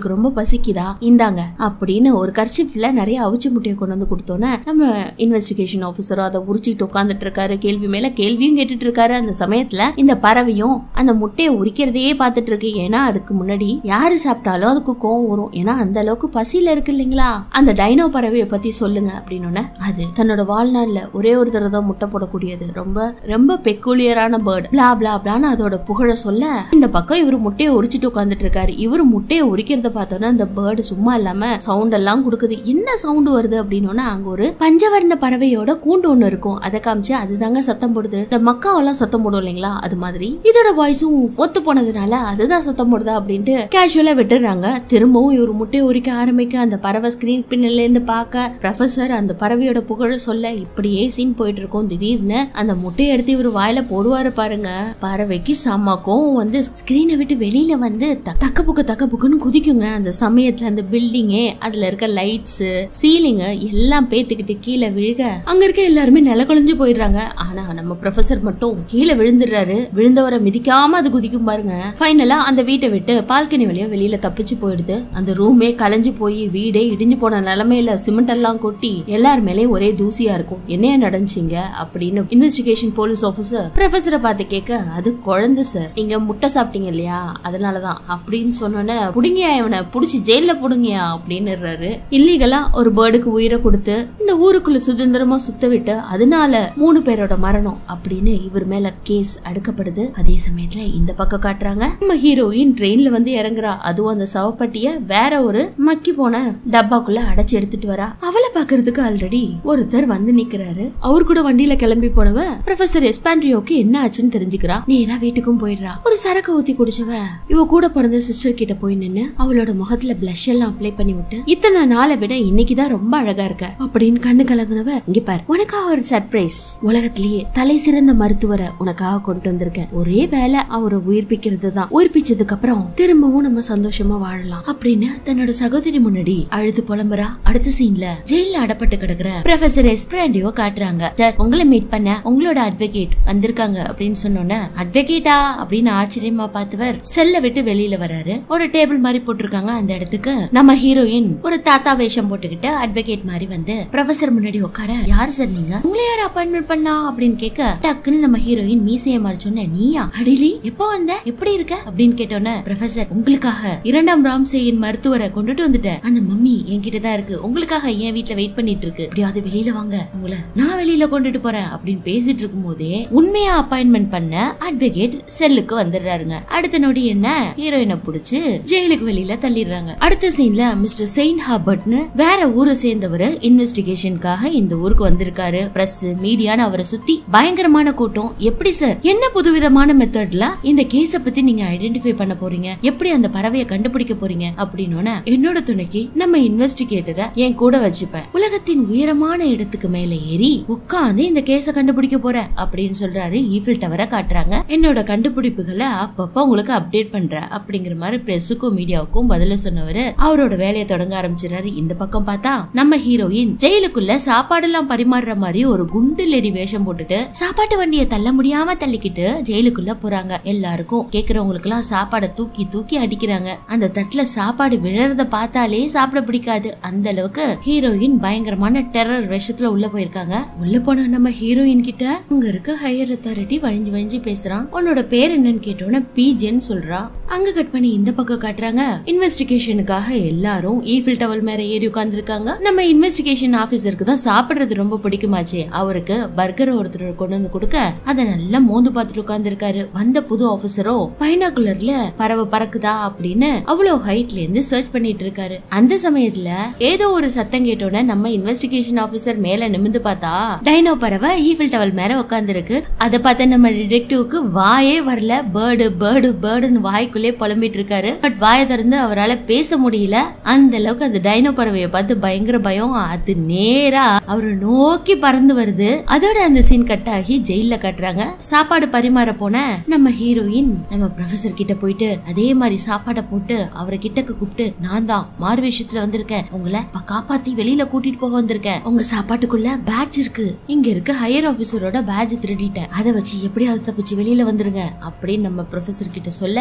உங்களுக்கு ரொம்ப பசிக்குதா இந்தாங்க அப்படின்னு ஒரு கர்ச்சிப்ல நிறைய அவிச்சு முட்டையை கொண்டு வந்து கொடுத்தோன்னே நம்ம இன்வெஸ்டிகேஷன் ஆஃபீஸரும் அதை உரிச்சிட்டு உட்காந்துட்டு இருக்காரு கேள்வி மேல கேள்வியும் கேட்டுட்டு இருக்காரு அந்த சமயத்துல இந்த பறவையும் அந்த முட்டையை உரிக்கிறதையே பார்த்துட்டு இருக்கு ஏன்னா அதுக்கு முன்னாடி யாரு சாப்பிட்டாலும் அதுக்கு கோவம் வரும் ஏன்னா அந்த அளவுக்கு பசியில இருக்கு இல்லைங்களா அந்த டைனோ பறவையை பத்தி சொல்லுங்க அப்படின்னு அது தன்னோட வாழ்நாள்ல ஒரே ஒரு தடவை தான் முட்டை போடக்கூடியது ரொம்ப ரொம்ப பெக்குலியரான பேர்டு பிளா பிளா பிளான்னு அதோட புகழ சொல்ல இந்த பக்கம் இவர் முட்டையை உரிச்சிட்டு உட்காந்துட்டு இருக்காரு இவர் முட்டையை உரிக்கிறத பார்த்தோன்னா அந்த பேர்டு சும்மா இல்லாம சவுண்ட் எல்லாம் கொடுக்குது என்ன சவுண்ட் வருது அப்படின்னு அங்க ஒரு பஞ்சவர்ண பறவையோட கூண்டு ஒண்ணு இருக்கும் அதை காமிச்சு அதுதாங்க சத்தம் போடுது இந்த மக்காவெல்லாம் சத்தம் போடும் இல்லைங்களா அது மாதிரி இதோட வாய்ஸும் ஒத்து போனதுனால அதுதான் சத்தம் போடுதா அப்படின்ட்டு கேஷுவலா விட்டுறாங்க திரும்பவும் இவர் முட்டையை உரிக்க ஆரம்பிக்க அந்த பறவை ஸ்கிரீன் பின்னல இருந்து பார்க்க ப்ரொஃபசர் அந்த பறவையோட புகழ சொல்ல இப்படியே சீன் போயிட்டு இருக்கும் திடீர்னு அந்த முட்டையை எடுத்து இவர் வாயில போடுவாரு பாருங்க பறவைக்கு செம்ம கோவம் வந்து ஸ்கிரீனை விட்டு வெளியில வந்து த- தக்க புக்கு தக்க புக்குன்னு குதிக்குங்க அந்த சமயத்துல அந்த பில்டிங்கே அதுல இருக்க லைட்ஸ் சீலிங் எல்லாம் பேத்துக்கிட்டு கீழே விழுக அங்க இருக்க எல்லாருமே நில குழஞ்சு போயிடுறாங்க ஆனா நம்ம ப்ரொஃபசர் மட்டும் கீழே விழுந்துடுறாரு விழுந்தவரை மிதிக்காம அது குதிக்கும் பாருங்க ஃபைனலா அந்த வீட்டை விட்டு பால்கனி வழியா வெளியில தப்பிச்சு போயிடுது அந்த ரூமே கலைஞ்சு போய் வீடே இடிஞ்சு போன நிலைமையில சிமெண்ட் எல்லாம் கொட்டி எல்லார் மேலயும் ஒரே தூசியா இருக்கும் என்னைய நடந்துச்சீங்க அப்படின்னு இன்வெஸ்டிகேஷன் போலீஸ் ஆபீசர் ப்ரொஃபசரை பார்த்து கேட்க அது குழந்தை சார் நீங்க முட்டை சாப்பிட்டீங்க இல்லையா அதனாலதான் அப்படின்னு சொன்னோன்னே புடுங்கியா இவனை புடிச்சு ஜெயில புடுங்கியா அப்படின்னு இல்லீகலா ஒரு பேர்டுக்கு உயிரை கொடுத்து இந்த ஊருக்குள்ள சுதந்திரமா சுத்த விட்டு அதனால மூணு பேரோட மரணம் அப்படின்னு இவர் மேல கேஸ் அடுக்கப்படுது அதே சமயத்துல இந்த பக்கம் காட்டுறாங்க நம்ம ஹீரோயின் ட்ரெயின்ல வந்து இறங்குறா அதுவும் அந்த சவப்பட்டிய வேற ஒரு மக்கி போன டப்பாக்குள்ள அடைச்சு எடுத்துட்டு வரா அவளை பாக்குறதுக்கு ஆல்ரெடி ஒருத்தர் வந்து நிக்கிறாரு அவர் கூட வண்டியில கிளம்பி போனவ ப்ரொஃபசர் எஸ்பாண்ட்ரியோக்கு என்ன ஆச்சுன்னு தெரிஞ்சுக்கிறா நேரா வீட்டுக்கும் போயிடுறா ஒரு சரக்கு ஊத்தி குடிச்சவ இவ கூட பிறந்த சிஸ்டர் கிட்ட போய் நின்னு அவளோட முகத்துல பிளஷ் எல்லாம் அப்ளை பண்ணி விட்டு இத்தனை நாளை விட இன்னைக்குதான் ரொம்ப அழகா இருக்க அப்படின்னு கண்ணு கலங்குனவ இங்க பாரு உனக்காக ஒரு சர்ப்ரைஸ் உலகத்திலேயே தலை சிறந்த மருத்துவரை உனக்காக கொண்டு வந்திருக்கேன் ஒரே வேலை அவரை உயிர்ப்பிக்கிறது தான் உயிர்ப்பிச்சதுக்கு அப்புறம் திரும்பவும் நம்ம சந்தோஷமா வாழலாம் அப்படின்னு தன்னோட சகோதரி முன்னாடி அழுது புலம்புறா அடுத்த சீன்ல ஜெயில அடப்பட்டு கிடக்குற ப்ரொஃபசர் எஸ்பிராண்டியோ காட்டுறாங்க சார் உங்களை மீட் பண்ண உங்களோட அட்வொகேட் வந்திருக்காங்க அப்படின்னு சொன்னோன்னே அட்வொகேட்டா அப்படின்னு ஆச்சரியமா பார்த்தவர் செல்ல விட்டு வெளியில வராரு ஒரு டேபிள் மாதிரி போட்டிருக்காங்க அந்த இடத்துக்கு நம்ம ஹீரோயின் ஒரு தாத்தா வேஷம் போட்டுக்கிட்டு அட்வொகேட் மாதிரி வந்து ப்ரொஃபசர் முன்னாடி உட்கார யாரு சார் நீங்க உங்களை யார் அப்பாயின்மெண்ட் பண்ணா அப்படின்னு கேட்க டக்குன்னு நம்ம ஹீரோயின் மீசைய மறைச்சோன்னே நீயா அடிலி எப்போ வந்த எப்படி இருக்க அப்படின்னு கேட்டோன்னே ப்ரொஃபசர் உங்களுக்காக இரண்டாம் ராம்சேயின் மருத்துவரை கொண்டுட்டு வந்துட்டேன் அந்த மம்மி என்கிட்ட தான் இருக்கு உங்களுக்காக என் வீட்ல வெயிட் பண்ணிட்டு இருக்கு எப்படியாவது வெளியில வாங்க உங்களை நான் வெளியில கொண்டுட்டு போறேன் அப்படின்னு பேசிட்டு இருக்கும் போதே உண்மையா அப்பாயின்மெண்ட் பண்ண அட்வொகேட் செல்லுக்கு வந்துடுறாருங்க அடுத்த நொடி என்ன ஹீரோயினை புடிச்சு ஜெயிலுக்கு வெளியில தள்ளிடுறாங்க அடுத்த சீன்ல மிஸ்டர் செயின்ட் ஹாபர்ட்னு வேற ஊரை சேர்ந்தவர் இன்வெஸ்டிகேஷனுக்காக இந்த ஊருக்கு வந்திருக்காரு பிரஸ் மீடியான்னு அவரை சுத்தி பயங்கரமான கூட்டம் எப்படி சார் என்ன புதுவிதமான மெத்தட்ல இந்த கேஸ பத்தி நீங்க ஐடென்டிஃபை பண்ண போறீங்க எப்படி அந்த பறவையை கண்டுபிடிக்க போறீங்க அப்படின்னு என்னோட துணைக்கு நம்ம இன்வெஸ்டிகேட்டரை என் கூட வச்சுப்பேன் உலகத்தின் உயரமான இடத்துக்கு மேல ஏறி உட்கார்ந்து இந்த கேஸ கண்டுபிடிக்க போறேன் அப்படின்னு சொல்றாரு ஈஃபில் டவரை காட்டுறாங்க என்னோட கண்டுபிடிப்புகளை அப்பப்ப உங்களுக்கு அப்டேட் பண்றேன் அப்படிங்கிற மாதிரி பிரஸுக்கும் மீடியாவுக்கும் பதில சொன்னவரு அவரோட வேலையை தொடங்க ஆரம்பிச்சிடறாரு இந்த பக்கம் பார்த்தா நம்ம ஹீரோயின் ஜெயிலுக்குள்ள சாப்பாடெல்லாம் பரிமாறுற மாதிரி ஒரு குண்டு லேடி வேஷம் போட்டுட்டு சாப்பாட்டு வண்டியை தள்ள முடியாம தள்ளிக்கிட்டு ஜெயிலுக்குள்ள போறாங்க எல்லாருக்கும் கேக்குறவங்களுக்கு எல்லாம் சாப்பாடை தூக்கி தூக்கி அடிக்கிறாங்க அந்த தட்டுல சாப்பாடு விழறத பார்த்தாலே சாப்பிட பிடிக்காது அந்த அளவுக்கு ஹீரோயின் பயங்கரமான டெரர் வேஷத்துல உள்ள போயிருக்காங்க உள்ள போன நம்ம ஹீரோயின் கிட்ட அங்க இருக்க ஹையர் அத்தாரிட்டி வழிஞ்சு வழிஞ்சு பேசுறான் உன்னோட பேர் என்னன்னு கேட்டோன்னே பிஜேன்னு சொல்றா அங்க கட் பண்ணி இந்த பக்கம் காட்டுறாங்க இன்வெஸ்டிகேஷனுக்காக எல்லாரும் ஈஃபில் டவல் மேல ஏறி உட்கார்ந்துருக்காங்க நம்ம இன்வெஸ்டிகேஷன் ஆபீசருக்கு தான் சாப்பிடுறது ரொம்ப பிடிக்குமாச்சே அவருக்கு பர்கர் ஒருத்தர் கொண்டு வந்து கொடுக்க அதை நல்லா மோந்து பார்த்துட்டு உட்கார்ந்துருக்காரு வந்த புது ஆபீசரோ பைனாகுலர்ல பறவை பறக்குதா அப்படின்னு அவ்வளவு ஹைட்ல இருந்து சர்ச் பண்ணிட்டு இருக்காரு அந்த சமயத்துல ஏதோ ஒரு சத்தம் கேட்டோன்னே நம்ம இன்வெஸ்டிகேஷன் ஆபீசர் மேல நிமிந்து பார்த்தா டைனோ பறவை ஈஃபில் டவல் மேல உட்கார்ந்துருக்கு அதை பார்த்த நம்ம டிடெக்டிவ்க்கு வாயே வரல பேர்டு பேர்டு பேர்டுன்னு வாய்க்குள்ளே புலம்பிட்டு இருக்காரு பட் வாயை திறந்து அவரால் பேச முடியல அந்த அளவுக்கு அந்த டைனோ பறவையை பார்த்து பயங்கர பயம் அது நேரா அவரை நோக்கி பறந்து வருது அதோட அந்த சீன் கட் ஆகி ஜெயில கட்டுறாங்க சாப்பாடு பரிமாற போன நம்ம ஹீரோயின் நம்ம ப்ரொஃபசர் கிட்ட போயிட்டு அதே மாதிரி சாப்பாடை போட்டு அவரை கிட்டக்கு கூப்பிட்டு நான் தான் மாறு விஷயத்துல வந்திருக்கேன் உங்களை இப்ப காப்பாத்தி வெளியில கூட்டிட்டு போக வந்திருக்கேன் உங்க சாப்பாட்டுக்குள்ள பேட்ச் இருக்கு இங்க இருக்க ஹையர் ஆபீசரோட பேட்ச் திருடிட்டேன் அதை வச்சு எப்படியாவது தப்பிச்சு வெளியில வந்துருங்க அப்படின்னு நம்ம ப்ரொஃபசர் கிட்ட சொல்ல அதே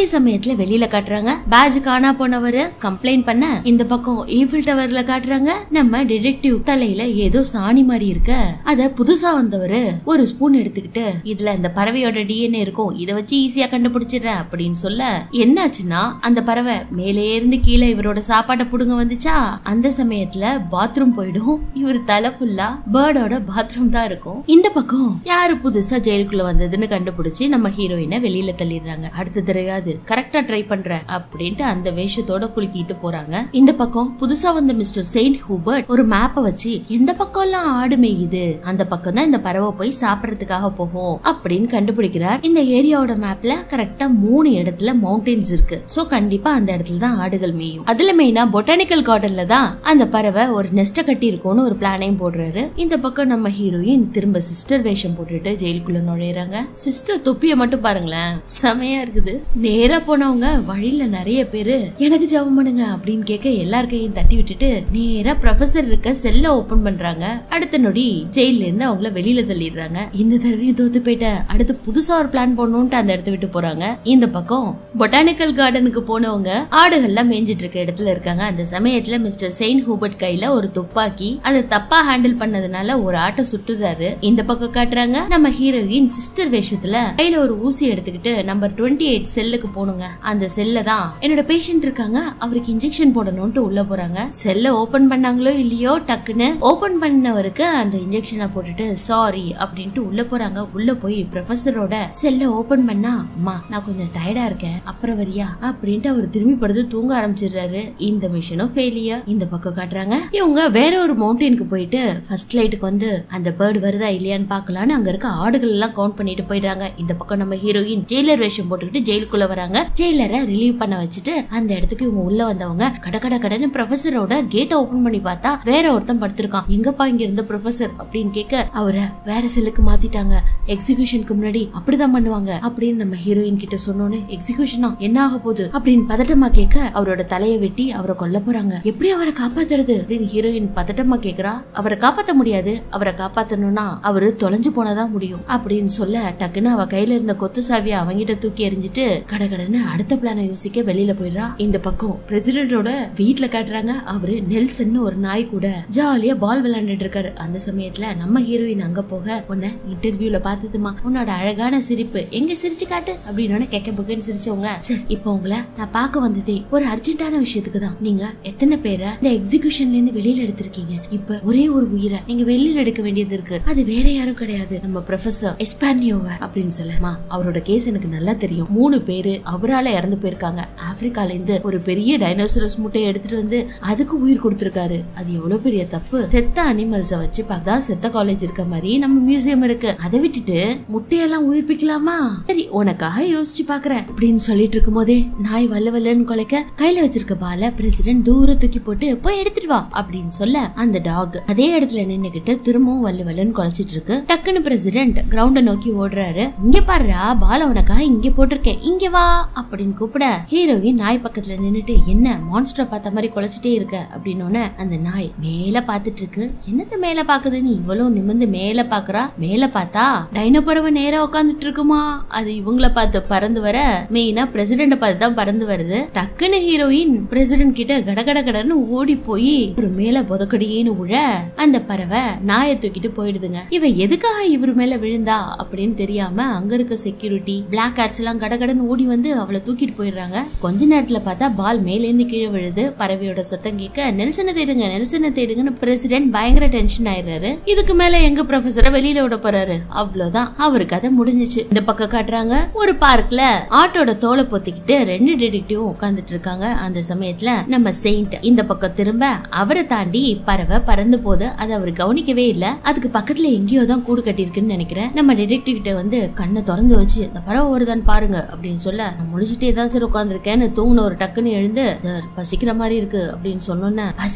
அதே சமயத்துல வெளியில காட்டுறாங்க பேட்ச் காணா போனவரு கம்ப்ளைண்ட் பண்ண இந்த பக்கம் ஈஃபில் டவர்ல காட்டுறாங்க நம்ம டிடெக்டிவ் தலையில ஏதோ சாணி மாதிரி இருக்க அத புதுசா வந்தவரு ஒரு ஸ்பூன் எடுத்துக்கிட்டு இதுல இந்த பறவையோட டிஎன்ஏ இருக்கும் இத வச்சு ஈஸியா கண்டுபிடிச்சிடுறேன் அப்படின்னு சொல்ல என்னாச்சுன்னா அந்த பறவை மேலே இருந்து கீழே இவரோட சாப்பாட்டை புடுங்க வந்துச்சா அந்த சமயத்துல பாத்ரூம் போயிடும் இவர் தலை ஃபுல்லா பேர்டோட பாத்ரூம் தான் இருக்கும் இந்த பக்கம் யாரு புதுசா ஜெயிலுக்குள்ள வந்ததுன்னு கண்டுபிடிச்சு நம்ம ஹீரோயினை வெளியில தள்ளிடுறாங்க அடுத்த தடவையாவது கரெக்டா ட்ரை பண்றேன் அப்படின்ட்டு அந்த வேஷத்தோட குலுக்கிட்டு போறாங்க இந்த பக்கம் புதுசா வந்த மிஸ்டர் செயின்ட் ஹூபர்ட் ஒரு மேப்பை வச்சு எந்த பக்கம் எல்லாம் ஆடு மேயுது அந்த பக்கம் தான் இந்த பறவை போய் சாப்பிடறதுக்காக போகும் அப்படின்னு கண்டுபிடிக்கிறார் இந்த ஏரியாவோட மேப்ல கரெக்டா மூணு இடத்துல மவுண்டன்ஸ் இருக்கு சோ கண்டிப்பா அந்த இடத்துல தான் ஆடுகள் மேயும் அதுல மெயினா பொட்டானிக்கல் கார்டன்ல தான் அந்த பறவை ஒரு நெஸ்ட கட்டி இருக்கும்னு ஒரு பிளானையும் போடுறாரு இந்த பக்கம் நம்ம ஹீரோயின் திரும்ப சிஸ்டர் வேஷம் போட்டுட்டு ஜெயிலுக்குள்ள நுழையறாங்க சிஸ்டர் தொப்பிய மட்டும் பாருங்களேன் செமையா இருக்குது நேரா போனவங்க வழியில நிறைய பேரு எனக்கு ஜெபம் பண்ணுங்க அப்படின்னு கேட்க எல்லார் கையும் தட்டி விட்டுட்டு நேரா ப்ரொஃபசர் இருக்க செல்ல ஓபன் பண்றாங்க அடுத்த நொடி ஜெயில இருந்து அவங்கள வெளியில தள்ளிடுறாங்க இந்த தடவையும் தோத்து போயிட்ட அடுத்து புதுசா ஒரு பிளான் போடணும்ட்டு அந்த இடத்த விட்டு போறாங்க இந்த பக்கம் பொட்டானிக்கல் கார்டனுக்கு போனவங்க ஆடுகள்லாம் மேய்ஞ்சிட்டு இருக்க இடத்துல இருக்காங்க அந்த சமயத்துல மிஸ்டர் செயின்ட் ஹூபர்ட் கையில ஒரு துப்பாக்கி அதை தப்பா ஹேண்டில் பண்ணதுனால ஒரு ஆட்டை சுட்டுறாரு இந்த பக்கம் காட்டுறாங்க நம்ம ஹீரோயின் சிஸ்டர் வேஷத்துல கையில ஒரு ஊசி எடுத்துக்கிட்டு நம்பர் டுவெண்ட்டி எயிட் செல்லுக்கு போனுங்க அந்த செல்ல தான் என்னோட பேஷண்ட் இருக்காங்க அவருக்கு இன்ஜெக்ஷன் போடணும்ட்டு உள்ள போறாங்க செல்ல ஓபன் பண்ணாங்களோ இல்லையோ டக்குன்னு ஓபன் பண்ணவருக்கு அந்த இன்ஜெக்ஷனை போட்டுட்டு சாரி அப்படின்ட்டு உள்ள போறாங்க உள்ள போய் ப்ரொஃபஸரோட செல்ல ஓபன் பண்ணா அம்மா நான் கொஞ்சம் டயர்டா இருக்கேன் அப்புறம் வரியா அப்படின்ட்டு அவர் திரும்பி படுத்து தூங்க ஆரம்பிச்சிடுறாரு இந்த மிஷனும் ஃபெயிலியர் இந்த பக்கம் காட்டுறாங்க இவங்க வேற ஒரு மவுண்டனுக்கு போயிட்டு ஃபர்ஸ்ட் லைட்டுக்கு வந்து அந்த பேர்டு வருதா இல்லையான்னு பார்க்கலான்னு அங்க இருக்க ஆடுகள் எல்லாம் கவுண்ட் பண்ணிட்டு போயிடுறாங்க இந்த பக்கம் நம்ம ஹீரோயின் ஜெயிலர் வேஷம் போட்டுக்கிட்டு ஜெயிலுக்குள்ள வராங்க ஜெயிலரை ரிலீவ் பண்ண வச்சுட்டு அந்த இடத்துக்கு இவங்க உள்ள வந்தவங்க கட கட கடன்னு ப்ரொஃபஸரோட கேட்டை ஓபன் பண்ணி பார்த்தா வேற ஒருத்தன் படுத்திருக்கான் எங்கப்பா இங்க இருந்த ப்ரொஃபசர் அப்படின்னு கேட்க அவரை வேற செல்லுக்கு மாத்திட்டாங்க எக்ஸிகியூஷனுக்கு முன்னாடி அப்படிதான் பண்ணுவாங்க அப்படின்னு நம்ம ஹீரோயின் கிட்ட சொன்னோன்னு எக்ஸிகியூஷனா என்ன ஆக போகுது அப்படின்னு பதட்டமா கேட்க அவரோட தலையை வெட்டி அவரை கொல்ல போறாங்க எப்படி அவரை காப்பாத்துறது அப்படின்னு ஹீரோயின் பதட்டமா கேக்குறா அவரை காப்பாத்த முடியாது அவரை காப்பாத்தணும்னா அவரு தொலைஞ்சு போனதான் முடியும் அப்படின்னு சொல்ல டக்குன்னு அவ கையில இருந்த கொத்து சாவியை அவங்கிட்ட தூக்கி எறிஞ்சிட்டு கடகடன்னு அடுத்த பிளான யோசிக்க வெளியில போயிடுறா இந்த பக்கம் பிரசிடென்டோட வீட்ல காட்டுறாங்க அவரு நெல்சன் ஒரு நாய் கூட ஜாலியா பால் விளையாண்டுட்டு இருக்காரு அந்த சமயத்துல நம்ம ஹீரோயின் அங்க போக உன்னை இன்டர்வியூல பார்த்ததுமா உன்னோட அழகான சிரிப்பு எங்க சிரிச்சு காட்டு அப்படின்னு கெக்க புக்கன்னு சிரிச்சவங்க சரி இப்போ உங்களை நான் பார்க்க வந்ததே ஒரு அர்ஜென்ட்டான விஷயத்துக்கு தான் நீங்க எத்தனை பேரை இந்த எக்ஸிகியூஷன்ல இருந்து வெளியில எடுத்திருக்கீங்க இப்ப ஒரே ஒரு உயிரை நீங்க வெளியில எடுக்க வேண்டியது இருக்கு அது வேற யாரும் கிடையாது நம்ம ப்ரொஃபசர் எஸ்பானியோவ அப்படின்னு சொல்லமா அவரோட கேஸ் எனக்கு நல்லா தெரியும் மூணு பேரு அவரால இறந்து போயிருக்காங்க ஆப்பிரிக்கால இருந்து ஒரு பெரிய டைனோசரஸ் முட்டையை எடுத்துட்டு வந்து அதுக்கு உயிர் கொடுத்திருக்காரு அது எவ்வளவு பெரிய தப்பு செத்த அனிமல்ஸ வச்சு பார்த்தா செத்த காலேஜ் இருக்க மாதிரி நம்ம மியூசியம் இருக்கு அதை விட்டுட்டு முட்டையெல்லாம் உயிர்ப்பிக்கலாமா சரி உனக்காக யோசிச்சு பாக்குறேன் அப்படின்னு சொல்லிட்டு இருக்கும் போதே நாய் வல்ல வல்லன்னு குலைக்க கையில வச்சிருக்க பால பிரசிடென்ட் தூர தூக்கி போட்டு போய் எடுத்துட்டு வா அப்படின்னு சொல்ல அந்த டாக் அதே இடத்துல நின்னுகிட்டு திரும்பவும் வல்ல வல்லன்னு குலைச்சிட்டு இருக்கு டக்குன்னு பிரசிடென்ட் கிரவுண்ட நோக்கி ஓடுறாரு இங்க பாருடா பால உனக்காக இங்க போட்டிருக்கேன் இங்க வா அப்படின்னு கூப்பிட ஹீரோயின் நாய் பக்கத்துல நின்னுட்டு என்ன மான்ஸ்டர் பார்த்த மாதிரி குலைச்சிட்டே இருக்க அப்படின்னு அந்த நாய் மேல பாத்துட்டு இருக்கு என்னத்த மேல பாக்குது நீ இவ்வளவு நிமிர்ந்து மேல பாக்குறா மேல பார்த்தா டைனோ பறவை நேரா உட்காந்துட்டு இருக்குமா அது இவங்கள பார்த்து பறந்து வர மெயினா பிரசிடென்ட பார்த்து தான் பறந்து வருது டக்குன்னு ஹீரோயின் பிரசிடென்ட் கிட்ட கடகட கடன்னு ஓடி போய் ஒரு மேல புதக்கடியேன்னு உழ அந்த பறவை நாயை தூக்கிட்டு போயிடுதுங்க இவ எதுக்காக இவர் மேல விழுந்தா அப்படின்னு தெரியாம அங்க இருக்க செக்யூரிட்டி பிளாக் ஹேட்ஸ் எல்லாம் கடகடன்னு ஓடி வந்து அவளை தூக்கிட்டு போயிடுறாங்க கொஞ்ச நேரத்துல பார்த்தா பால் மேலேந்து கீழே விழுது பறவையோட சத்தம் கேட்க நெல்சனை தேடுங்க நெல்சனை தேடுங்கன்னு பிரசிடென்ட் பயங்கர டென்ஷன் ஆயிடுறாரு இதுக்கு மேல எங்க ப்ரொஃபஸரை வெளியில விட போறாரு அவ்வளவுதான் அவர் கதை முடிஞ்சுச்சு இந்த பக்கம் காட்டுறாங்க ஒரு பார்க்ல ஆட்டோட தோலை பொத்திக்கிட்டு ரெண்டு டிடெக்டிவும் உட்கார்ந்துட்டு இருக்காங்க அந்த சமயத்துல நம்ம செயின்ட் இந்த பக்கம் திரும்ப அவரை தாண்டி பறவை பறந்து போது அதை அவர் கவனிக்கவே இல்ல அதுக்கு பக்கத்துல எங்கேயோ தான் கூடு கட்டியிருக்குன்னு நினைக்கிறேன் நம்ம டிடெக்டிவ் கிட்ட வந்து கண்ணை திறந்து வச்சு இந்த பறவை வருதான்னு பாருங்க அப்படின்னு சொல்ல நான் முடிச்சுட்டே தான் சார் உட்காந்துருக்கேன்னு தூங்கின ஒரு டக்குன்னு எழுந்து சார் பசிக்கிற மாதிரி இருக்கு அப்படின்னு சொன்னோன்னே பசியா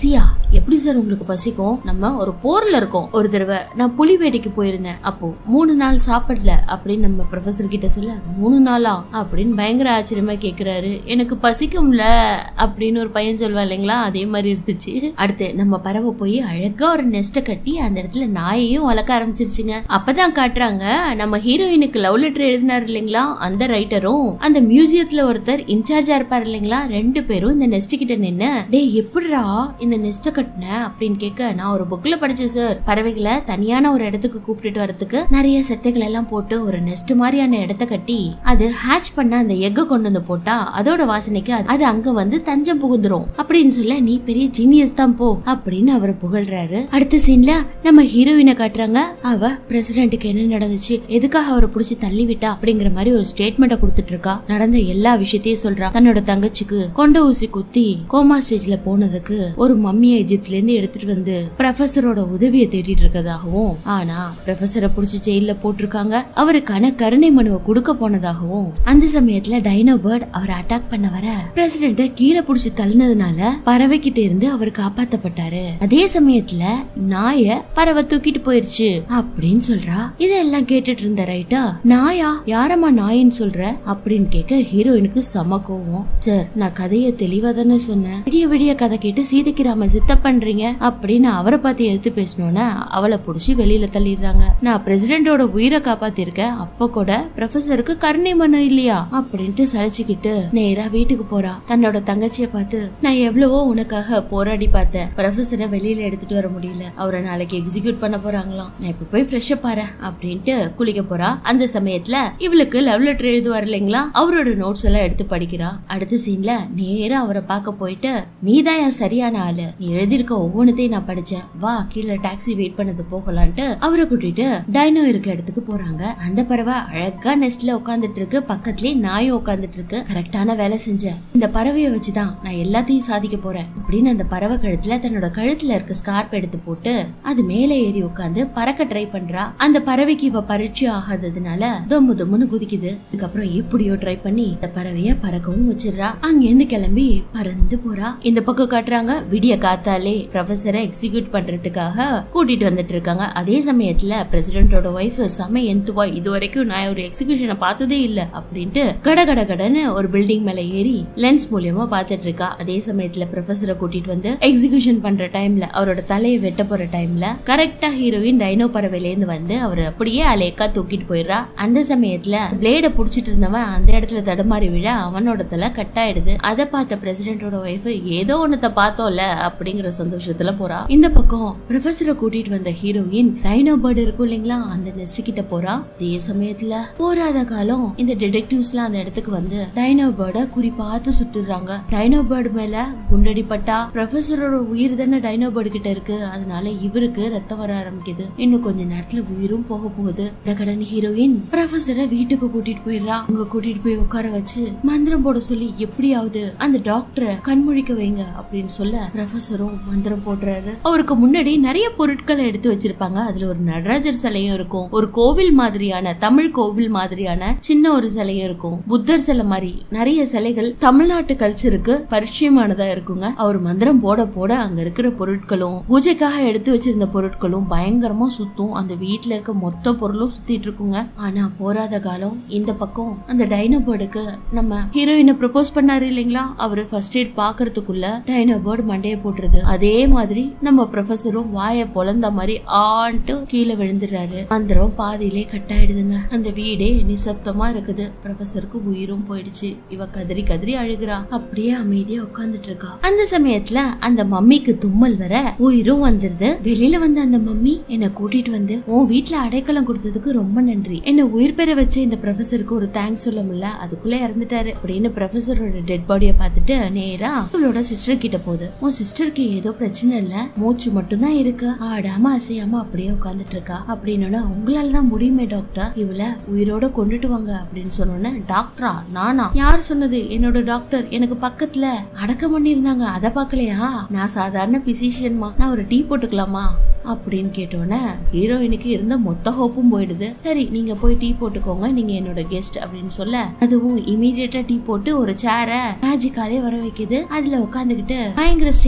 எப்படி சார் உங்களுக்கு பசிக்கும் நம்ம ஒரு போர்ல இருக்கோம் ஒரு தடவை நான் புலி வேட்டைக்கு போயிருந்தேன் அப்போ மூணு நாள் சாப்பிடல அப்படின்னு நம்ம ப்ரொஃபசர் கிட்ட சொல்ல மூணு நாளா அப்படின்னு பயங்கர ஆச்சரியமா கேக்குறாரு எனக்கு பசிக்கும்ல அப்படின்னு ஒரு பையன் சொல்வா இல்லைங்களா அதே மாதிரி இருந்துச்சு அடுத்து நம்ம பறவை போய் அழகா ஒரு நெஸ்ட கட்டி அந்த இடத்துல நாயையும் வளர்க்க ஆரம்பிச்சிருச்சுங்க அப்பதான் காட்டுறாங்க நம்ம ஹீரோயினுக்கு லவ் லெட்டர் எழுதினாரு இல்லைங்களா அந்த ரைட்டரும் அந்த மியூசியத்துல ஒருத்தர் இன்சார்ஜா இருப்பாரு இல்லைங்களா ரெண்டு பேரும் இந்த நெஸ்ட் கிட்ட நின்னு டேய் எப்படிடா இந்த நெஸ்ட கட்டின அப்படின்னு கேட்க நான் ஒரு புக்ல படிச்சேன் சார் பறவைகளை தனியான ஒரு இடத்துக்கு கூப்பிட்டுட்டு வரதுக்கு நிறைய செத்தைகள் எல்லாம் போட்டு ஒரு நெஸ்ட் மாதிரியான இடத்த கட்டி அது ஹேட்ச் பண்ண அந்த எக்க கொண்டு வந்து போட்டா அதோட வாசனைக்கு அது- அது அங்க வந்து தஞ்சம் புகுந்துரும் அப்படின்னு சொல்ல நீ பெரிய ஜீனியஸ் தான் போ அப்படின்னு அவர் புகழ்றாரு அடுத்த சீன்ல நம்ம ஹீரோயினை காட்டுறாங்க அவ பிரசிடென்ட்டுக்கு என்ன நடந்துச்சு எதுக்காக அவரை புடிச்சு தள்ளி விட்டா அப்படிங்கிற மாதிரி ஒரு ஸ்டேட்மெண்ட்டை கொடுத்துட்டு இருக்கா நடந்த எல்லா விஷயத்தையும் சொல்றா தன்னோட தங்கச்சிக்கு கொண்ட ஊசி குத்தி கோமா ஸ்டேஜ்ல போனதுக்கு ஒரு மம்மியை எஜிப்ட்ல இருந்து எடுத்துட்டு வந்து ப்ரொஃபசரோட உதவியை தேடிட்டு இருக்கதாகவும் ஆனா ப்ரொஃபசரை புடிச்சு ஜெயில போட்டிருக்காங்க அவருக்கான கருணை மனுவை கொடுக்க போனதாகவும் அந்த சமயத்துல டைனோ பேர்ட் அவரை அட்டாக் பண்ண வர பிரசிடென்ட கீழே புடிச்சு தள்ளினதுனால பறவை கிட்ட இருந்து அவர் காப்பாத்தப்பட்டாரு அதே சமயத்துல நாய பறவை தூக்கிட்டு போயிருச்சு அப்படின்னு சொல்றா இதெல்லாம் கேட்டுட்டு இருந்த ரைட்டா நாயா யாரம்மா நாயின்னு சொல்ற அப்படின்னு கேட்க ஹீரோயினுக்கு செம கோவம் சார் நான் கதைய தெளிவா தானே சொன்னேன் விடிய விடிய கதை கேட்டு சீதைக்கு ராம சித்த பண்றீங்க அப்படின்னு அவரை பார்த்து எடுத்து பேசணும்னா அவளை புடிச்சு வெளியில தள்ளிடுறாங்க நான் பிரசிடென்டோட உயிரை காப்பாத்திருக்கேன் அப்ப கூட ப்ரொஃபசருக்கு கருணை மனு இல்லையா அப்படின்ட்டு சலிச்சுக்கிட்டு நேரா வீட்டுக்கு போறா தன்னோட தங்கச்சிய பார்த்து நான் எவ்வளவோ உனக்காக போராடி பார்த்தேன் ப்ரொஃபசரை வெளியில எடுத்துட்டு வர முடியல அவரை நாளைக்கு எக்ஸிக்யூட் பண்ண போறாங்களாம் நான் இப்ப போய் ஃப்ரெஷ் பாரு அப்படின்ட்டு குளிக்க போறா அந்த சமயத்துல இவளுக்கு லவ் லெட்டர் எழுதுவார் இல்லைங்களா அவரோட நோட்ஸ் எல்லாம் எடுத்து படிக்கிறா அடுத்த சீன்ல நேரா அவரை பார்க்க போயிட்டு நீதான் என் சரியான ஆளு நீ எழுதியிருக்க ஒவ்வொன்றத்தையும் நான் படிச்சேன் வா கீழே டாக்ஸி வெயிட் பண்ணது போகலான்ட்டு அவரை கூட்டிட்டு டைனோ இருக்க இடத்துக்கு போறாங்க அந்த பறவை அழகா நெஸ்ட்ல உட்காந்துட்டு இருக்கு பக்கத்துலயே நாயும் உட்காந்துட்டு இருக்கு கரெக்டான வேலை செஞ்சேன் இந்த பறவையை வச்சுதான் நான் எல்லாத்தையும் சாதிக்க போறேன் அப்படின்னு அந்த பறவை கழுத்துல தன்னோட கழுத்துல இருக்க ஸ்கார்ப் எடுத்து போட்டு அது மேலே ஏறி உட்காந்து பறக்க ட்ரை பண்றா அந்த பறவைக்கு இப்ப பரீட்சை ஆகாததுனால தொம்மு தொம்முன்னு குதிக்குது அதுக்கப்புறம் எப்படியோ ட்ரை பண்ணி இந்த பறவைய பறக்கவும் வச்சிடுறா அங்கிருந்து கிளம்பி பறந்து போறா இந்த பக்கம் காட்டுறாங்க விடிய காத்தாலே ப்ரொஃபசரை எக்ஸிக்யூட் பண்றதுக்காக கூட்டிட்டு வந்துட்டு இருக்காங்க அதே சமயத்துல பிரசிடென்டோட ஒய்ஃப் செம எந்துவா இது வரைக்கும் நான் ஒரு எக்ஸிகியூஷனை பார்த்ததே இல்ல அப்படின்ட்டு கட கட கடன்னு ஒரு பில்டிங் மேல ஏறி லென்ஸ் மூலியமா பார்த்துட்டு இருக்கா அதே சமயத்துல ப்ரொஃபசரை கூட்டிட்டு வந்து எக்ஸிகியூஷன் பண்ற டைம்ல அவரோட தலையை வெட்ட போற டைம்ல கரெக்டா ஹீரோயின் டைனோ பறவையில இருந்து வந்து அவர் அப்படியே அலேக்கா தூக்கிட்டு போயிடுறா அந்த சமயத்துல பிளேட புடிச்சிட்டு இருந்தவன் அந்த இடத்துல தடுமாறி விழ அவனோட தலை கட் ஆயிடுது அதை பார்த்த பிரசிடென்டோட ஒய்ஃப் ஏதோ ஒன்னத்தை பார்த்தோம்ல அப்படிங்கிற சந்தோஷத்துல போறா இந்த பக்கம் ப்ரொஃபசரை கூட்டிட்டு வந்த ஹீரோயின் டைனோ பேர்டு இருக்கும் இல்லைங்களா அந்த நெஸ்ட் கிட்ட போறா அதே சமயத்துல போராத காலம் இந்த டிடெக்டிவ்ஸ்லாம் அந்த இடத்துக்கு வந்து டைனோ பேர்டை குறி பார்த்து சுட்டுறாங்க டைனோ பேர்டு மேல குண்டடி பட்டா ப்ரொஃபசரோட உயிர் தானே டைனோ பேர்டு கிட்ட இருக்கு அதனால இவருக்கு ரத்தம் வர ஆரம்பிக்குது இன்னும் கொஞ்ச நேரத்துல உயிரும் போக போகுது இந்த கடன் ஹீரோயின் ப்ரொஃபசரை வீட்டுக்கு கூட்டிட்டு போயிடுறா அங்க கூட்டிட்டு போய் உட்கார வச்சு மந்திரம் போட சொல்லி எப்படியாவது அந்த டாக்டரை கண்முழிக்க வைங்க அப்படின்னு சொல்ல ப்ரொஃபசரும் மந்திரம் போடுறாரு அவருக்கு முன்னாடி நிறைய பொருட்களை எடுத்து வச்சிருப்பாங்க அதுல ஒரு நடராஜர் சிலையும் இருக்கும் ஒரு கோவில் மாதிரியான தமிழ் கோவில் மாதிரியான சின்ன ஒரு சிலையும் இருக்கும் புத்தர் சிலை மாதிரி நிறைய சிலைகள் தமிழ்நாட்டு கல்ச்சருக்கு பரிச்சயமானதா இருக்குங்க அவர் மந்திரம் போட போட அங்க இருக்கிற பொருட்களும் பூஜைக்காக எடுத்து வச்சிருந்த பொருட்களும் பயங்கரமா சுத்தும் அந்த வீட்ல இருக்க மொத்த பொருளும் சுத்திட்டு இருக்குங்க ஆனா போராத காலம் இந்த பக்கம் அந்த டைனோ பேர்டுக்கு நம்ம ஹீரோயினை ப்ரப்போஸ் பண்ணாரு இல்லைங்களா அவரு ஃபர்ஸ்ட் எய்ட் பாக்குறதுக்குள்ள டைனோ பேர்டு மண்டைய போட்டுருது அதே மாதிரி நம்ம ப்ரொஃபசரும் வாயை பொழந்த மாதிரி ஆன்ட்டு கீழே விழுந்துடுறாரு மந்திரம் பாதியிலே கட் ஆயிடுதுங்க அந்த வீடே நிசப்தமா இருக்குது ப்ரொஃபசருக்கு உயிரும் போயிடுச்சு இவ கதறி கதறி அழுகுறா அப்படியே அமைதியா உட்கார்ந்துட்டு இருக்கா அந்த சமயத்துல அந்த மம்மிக்கு தும்மல் வர உயிரும் வந்துருது வெளியில வந்த அந்த மம்மி என்ன கூட்டிட்டு வந்து உன் வீட்ல அடைக்கலம் கொடுத்ததுக்கு ரொம்ப நன்றி என்ன உயிர் பெற வச்ச இந்த ப்ரொஃபசருக்கு ஒரு தேங்க்ஸ் சொல்ல முடியல அதுக்குள்ள இறந்துட்டாரு அப்படின்னு ப்ரொஃபசரோட டெட் பாடிய பார்த்துட்டு நேரா அவளோட சிஸ்டர் கிட்ட போகுது உன் சிஸ்டருக்கு ஏதோ பிரச்சனை இல்ல மூச்சு மட்டும்தான் இருக்கு ஆடாம அசையாம அப்படியே உட்கார்ந்துட்டு இருக்கா அப்படின்னோட உங்களால தான் முடியுமே டாக்டர் இவள உயிரோட கொண்டுட்டு வாங்க அப்படின்னு சொன்னோன்னே டாக்டரா நானா யார் சொன்னது என்னோட டாக்டர் எனக்கு பக்கத்துல அடக்கம் பண்ணியிருந்தாங்க அதை பார்க்கலையா நான் சாதாரண பிசிஷியன்மா நான் ஒரு டீ போட்டுக்கலாமா அப்படின்னு கேட்டோன்னே ஹீரோயினுக்கு இருந்த மொத்த ஹோப்பும் போயிடுது சரி நீங்க போய் டீ போட்டுக்கோங்க நீங்க என்னோட கெஸ்ட் அப்படின்னு சொல்ல அதுவும் இமீடியட்டா டீ போட்டு ஒரு சேரை மேஜிக்காலே வர வைக்குது அதுல உட்காந்துக்கிட்டு பயங்கர ஸ்டைலா கால்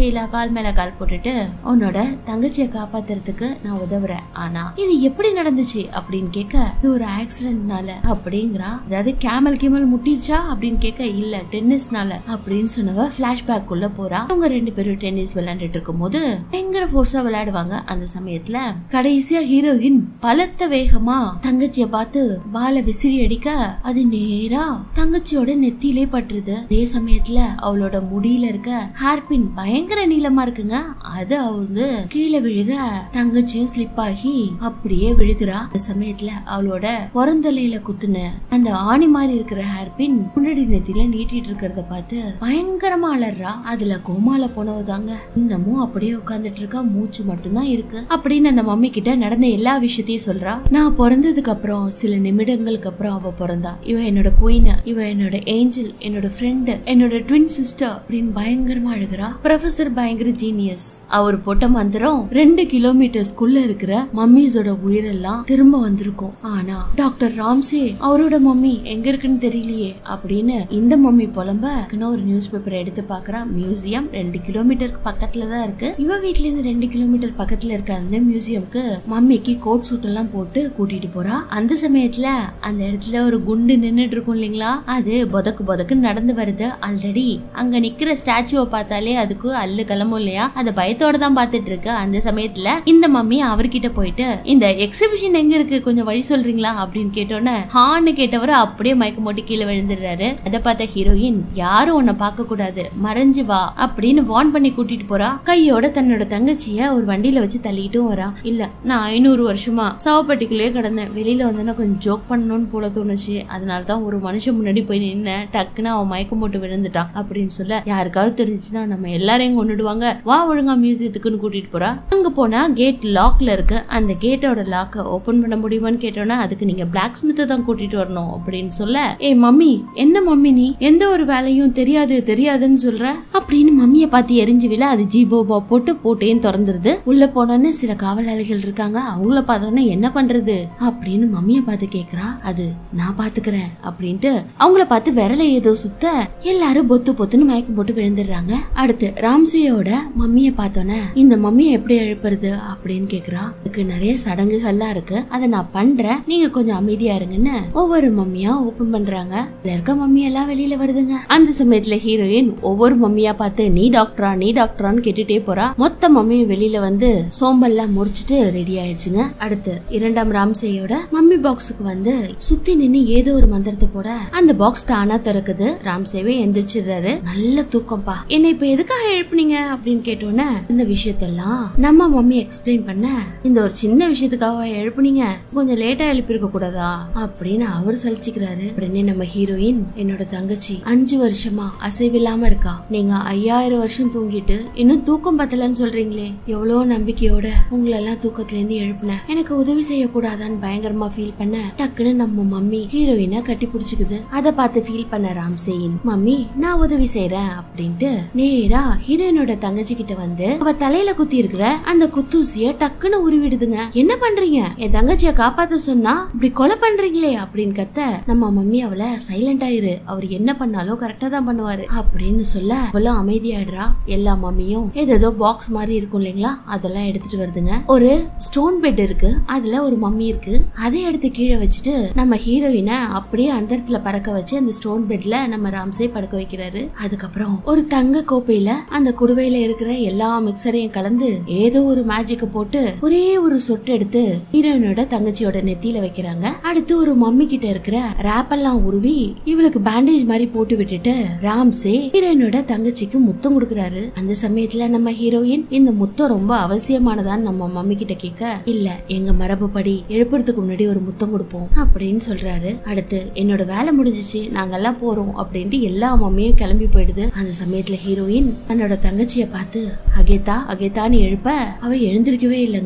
கால் மேல கால் போட்டுட்டு உன்னோட தங்கச்சிய காப்பாத்துறதுக்கு நான் உதவுறேன் ஆனா இது எப்படி நடந்துச்சு அப்படின்னு கேட்க இது ஒரு ஆக்சிடென்ட்னால அப்படிங்கிறா அதாவது கேமல் கேமல் முட்டிருச்சா அப்படின்னு கேட்க இல்ல டென்னிஸ்னால அப்படின்னு சொன்னவ பிளாஷ்பேக் உள்ள போறா அவங்க ரெண்டு பேரும் டென்னிஸ் விளையாண்டுட்டு இருக்கும்போது பயங்கர ஃபோர்ஸா விளையாடுவாங்க அந்த சமயத்துல கடைசியா ஹீரோயின் பலத்த வேகமா தங்கச்சிய பார்த்து பால விசிறி அடிக்க அது நேரா தங்கச்சியோட நெத்தியிலே பட்டுருது அதே சமயத்துல அவளோட முடியில இருக்க ஹேர்பின் பயங்கர நீளமா இருக்குங்க அது அவந்து கீழே விழுக தங்கச்சியும் ஸ்லிப் ஆகி அப்படியே விழுகிறா அந்த சமயத்துல அவளோட பிறந்தலையில குத்துன அந்த ஆணி மாதிரி இருக்கிற ஹேர்பின் முன்னாடி நெத்தியில நீட்டிட்டு இருக்கிறத பார்த்து பயங்கரமா அலறா அதுல கோமால போனவ தாங்க இன்னமும் அப்படியே உட்கார்ந்துட்டு இருக்கா மூச்சு மட்டும்தான் இருக்கு அப்படின்னு அந்த மம்மி கிட்ட நடந்த எல்லா விஷயத்தையும் சொல்றா நான் பிறந்ததுக்கு அப்புறம் சில நிமிடங்களுக்கு அப்புறம் அவ பிறந்தா இவ என்னோட குயின் இவ என்னோட ஏஞ்சல் என்னோட ஃப்ரெண்டு என்னோட ட்வின் சிஸ்டர் அப்படின்னு பயங்கரமா அழுகிறா ப்ரொஃபசர் பயங்கர ஜீனியஸ் அவர் போட்ட மந்திரம் ரெண்டு கிலோமீட்டர்ஸ்குள்ள இருக்கிற மம்மிஸோட உயிரெல்லாம் திரும்ப வந்திருக்கும் ஆனா டாக்டர் ராம்சே அவரோட மம்மி எங்க இருக்குன்னு தெரியலையே அப்படின்னு இந்த மம்மி புலம்ப ஒரு நியூஸ் பேப்பர் எடுத்து பாக்குறா மியூசியம் ரெண்டு கிலோமீட்டருக்கு பக்கத்துல தான் இருக்கு இவ வீட்ல இருந்து ரெண்டு கிலோமீட்டர் பக்கத்துல இருக்க அந்த மியூசியம்க்கு மம்மிக்கு கோட் சூட் எல்லாம் போட்டு கூட்டிட்டு போறா அந்த சமயத்துல அந்த இடத்துல ஒரு குண்டு நின்னுட்டு இருக்கும் இல்லைங்களா அது பொதக்கு பொதக்கு நடந்து வருது ஆல்ரெடி அங்க நிக்கிற ஸ்டாச்சுவை பார்த்தாலே அதுக்கு அல்லு கிளம்பும் இல்லையா அத பயத்தோட தான் பார்த்துட்டு இருக்கு அந்த சமயத்துல இந்த மம்மி அவர்கிட்ட போயிட்டு இந்த எக்ஸிபிஷன் எங்க இருக்கு கொஞ்சம் வழி சொல்றீங்களா அப்படின்னு கேட்டோன்னே ஹான்னு கேட்டவர் அப்படியே மயக்கம் போட்டு கீழே விழுந்துடுறாரு அதை பார்த்த ஹீரோயின் யாரும் உன்னை பார்க்க கூடாது மறைஞ்சு வா அப்படின்னு வார்ன் பண்ணி கூட்டிட்டு போறா கையோட தன்னோட தங்கச்சிய ஒரு வண்டியில வச்சு தள்ளிட்டும் வரா இல்ல நான் ஐநூறு வருஷமா சாவப்பட்டிக்குள்ளேயே கிடந்தேன் வெளியில வந்தேன்னா கொஞ்சம் ஜோக் பண்ணணும்னு போல தோணுச்சு அதனால தான் ஒரு மனுஷன் முன்னாடி போய் நின்னேன் டக்குன்னு அவன் மயக்கம் போட்டு விழுந்துட்டான் அப்படின்னு சொல்ல யாருக்காவது தெரிஞ்சுச்சுன்னா நம்ம எல்லாரையும் கொண்டுடுவாங்க வா ஒழுங்கா மியூசியத்துக்குன்னு கூட்டிட்டு போறா அங்க போனா கேட் லாக்ல இருக்கு அந்த கேட்டோட லாக்க ஓபன் பண்ண முடியுமான்னு கேட்டோன்னா அதுக்கு நீங்க பிளாக் ஸ்மித்தை தான் கூட்டிட்டு வரணும் அப்படின்னு சொல்ல ஏ மம்மி என்ன மம்மி நீ எந்த ஒரு வேலையும் தெரியாது தெரியாதுன்னு சொல்ற அப்படின்னு மம்மிய பார்த்து எரிஞ்சு விழ அது ஜீபோபா போட்டு போட்டையும் திறந்துருது உள்ள போனோன்னு சில காவலாளிகள் இருக்காங்க அவங்கள பார்த்தோன்னே என்ன பண்றது அப்படின்னு மம்மிய பார்த்து கேக்குறா அது நான் பாத்துக்கிறேன் அப்படின்ட்டு அவங்கள பார்த்து விரல ஏதோ சுத்த எல்லாரும் பொத்து பொத்துன்னு மயக்கம் போட்டு விழுந்துடுறாங்க அடுத்து ராம்சியோட மம்மிய பார்த்தோன்னே இந்த மம்மிய எப்படி எழுப்புறது அப்படின்னு கேக்குறா அதுக்கு நிறைய சடங்குகள்லாம் இருக்கு அதை நான் பண்றேன் நீங்க கொஞ்சம் அமைதியா இருங்கன்னு ஒவ்வொரு மம்மியா ஓபன் பண்றாங்க இதுல இருக்க மம்மி எல்லாம் வெளியில வருதுங்க அந்த சமயத்துல ஹீரோயின் ஒவ்வொரு மம்மியா பார்த்து நீ டாக்டரா நீ டாக்டரான்னு கேட்டுட்டே போறா மொத்த மம்மியும் வெளியில வந்து சோம்பல்லாம் முறிச்சிட்டு ரெடி ஆயிடுச்சுங்க அடுத்து இரண்டாம் ராம்சேயோட மம்மி பாக்ஸுக்கு வந்து சுத்தி நின்னு ஏதோ ஒரு மந்திரத்தை போட அந்த பாக்ஸ் தானா திறக்குது ராம்சேவே எந்திரிச்சிடுறாரு நல்ல தூக்கம்பா என்ன இப்ப எதுக்காக எழுப்புனீங்க அப்படின்னு கேட்டோன்னே இந்த விஷயத்தெல்லாம் நம்ம மம்மி எக்ஸ்பிளைன் பண்ண இந்த ஒரு சின்ன விஷயத்துக்காக எழுப்புனீங்க கொஞ்சம் லேட்டா எழுப்பியிருக்க கூடாதா அப்படின்னு அவர் சலிச்சுக்கிறாரு உடனே நம்ம ஹீரோயின் என்னோட தங்கச்சி அஞ்சு வருஷமா அசைவில்லாம இருக்கா நீங்க ஐயாயிரம் வருஷம் தூங்கிட்டு இன்னும் தூக்கம் பத்தலன்னு சொல்றீங்களே எவ்வளவு நம்பிக்கையோட உங்களெல்லாம் தூக்கத்துல இருந்து எழுப்புனேன் எனக்கு உதவி செய்யக்கூடாதான்னு பயங்கரமா ஃபீல் பண்ண டக்குன்னு நம்ம மம்மி ஹீரோயினை கட்டி பிடிச்சுக்குது அதை பார்த்து ஃபீல் பண்ண ராம்சேயின் மம்மி நான் உதவி செய்யறேன் அப்படின்ட்டு நேரா ஹீரோயினோட தங்கச்சி கிட்ட வந்து அவ தலையில குத்தி இருக்கிற அந்த குத்தூசிய டக்குன்னு உருவிடுதுங்க என்ன பண்றீங்க என் தங்கச்சிய காப்பாத்த சொன்னா இப்படி கொலை பண்றீங்களே அப்படின்னு கத்த நம்ம மம்மி அவளை சைலண்ட் ஆயிரு அவர் என்ன பண்ணாலும் கரெக்டா தான் பண்ணுவாரு அப்படின்னு சொல்ல அவளும் அமைதியாயிடுறா எல்லா மம்மியும் ஏதேதோ பாக்ஸ் மாதிரி இருக்கும் இல்லைங்களா அதெல்லாம் எடுத்துட்டு வருதுங்க ஒரு ஸ்டோன் பெட் இருக்கு அதுல ஒரு மம்மி இருக்கு அதை எடுத்து கீழே வச்சுட்டு நம்ம ஹீரோயினை அப்படியே அந்தரத்துல பறக்க வச்சு அந்த ஸ்டோன் பெட்ல நம்ம ராம்சே படுக்க வைக்கிறாரு அதுக்கப்புறம் ஒரு தங்க கோப்பையில அந்த குடுவையில இருக்கிற எல்லா மிக்சரையும் கலந்து ஏதோ ஒரு மேஜிக்க போட்டு ஒரே ஒரு சொட்டு எடுத்து ஹீரோயினோட தங்கச்சியோட நெத்தியில வைக்கிறாங்க அடுத்து ஒரு மம்மி கிட்ட இருக்கிற ரேப் எல்லாம் உருவி இவளுக்கு பேண்டேஜ் மாதிரி போட்டு விட்டுட்டு ராம்சே ஹீரோயினோட தங்கச்சிக்கு முத்தம் கொடுக்கறாரு அந்த சமயத்துல நம்ம ஹீரோயின் இந்த முத்தம் ரொம்ப அவசியமானதான்னு நம்ம மம்மி கிட்ட கேட்க இல்ல எங்க மரபுப்படி எழுப்புறதுக்கு முன்னாடி ஒரு முத்தம் கொடுப்போம் அப்படின்னு சொல்றாரு அடுத்து என்னோட வேலை முடிஞ்சிச்சு நாங்கெல்லாம் போறோம் அப்படின்ட்டு எல்லா மம்மியும் கிளம்பி போயிடுது அந்த சமயத்துல ஹீரோயின் தன்னோட தங்கச்சிய பார்த்து அகேதா அகேதான்னு எழுப்ப அவ எழுந்திருக்கவே இல்லைங்க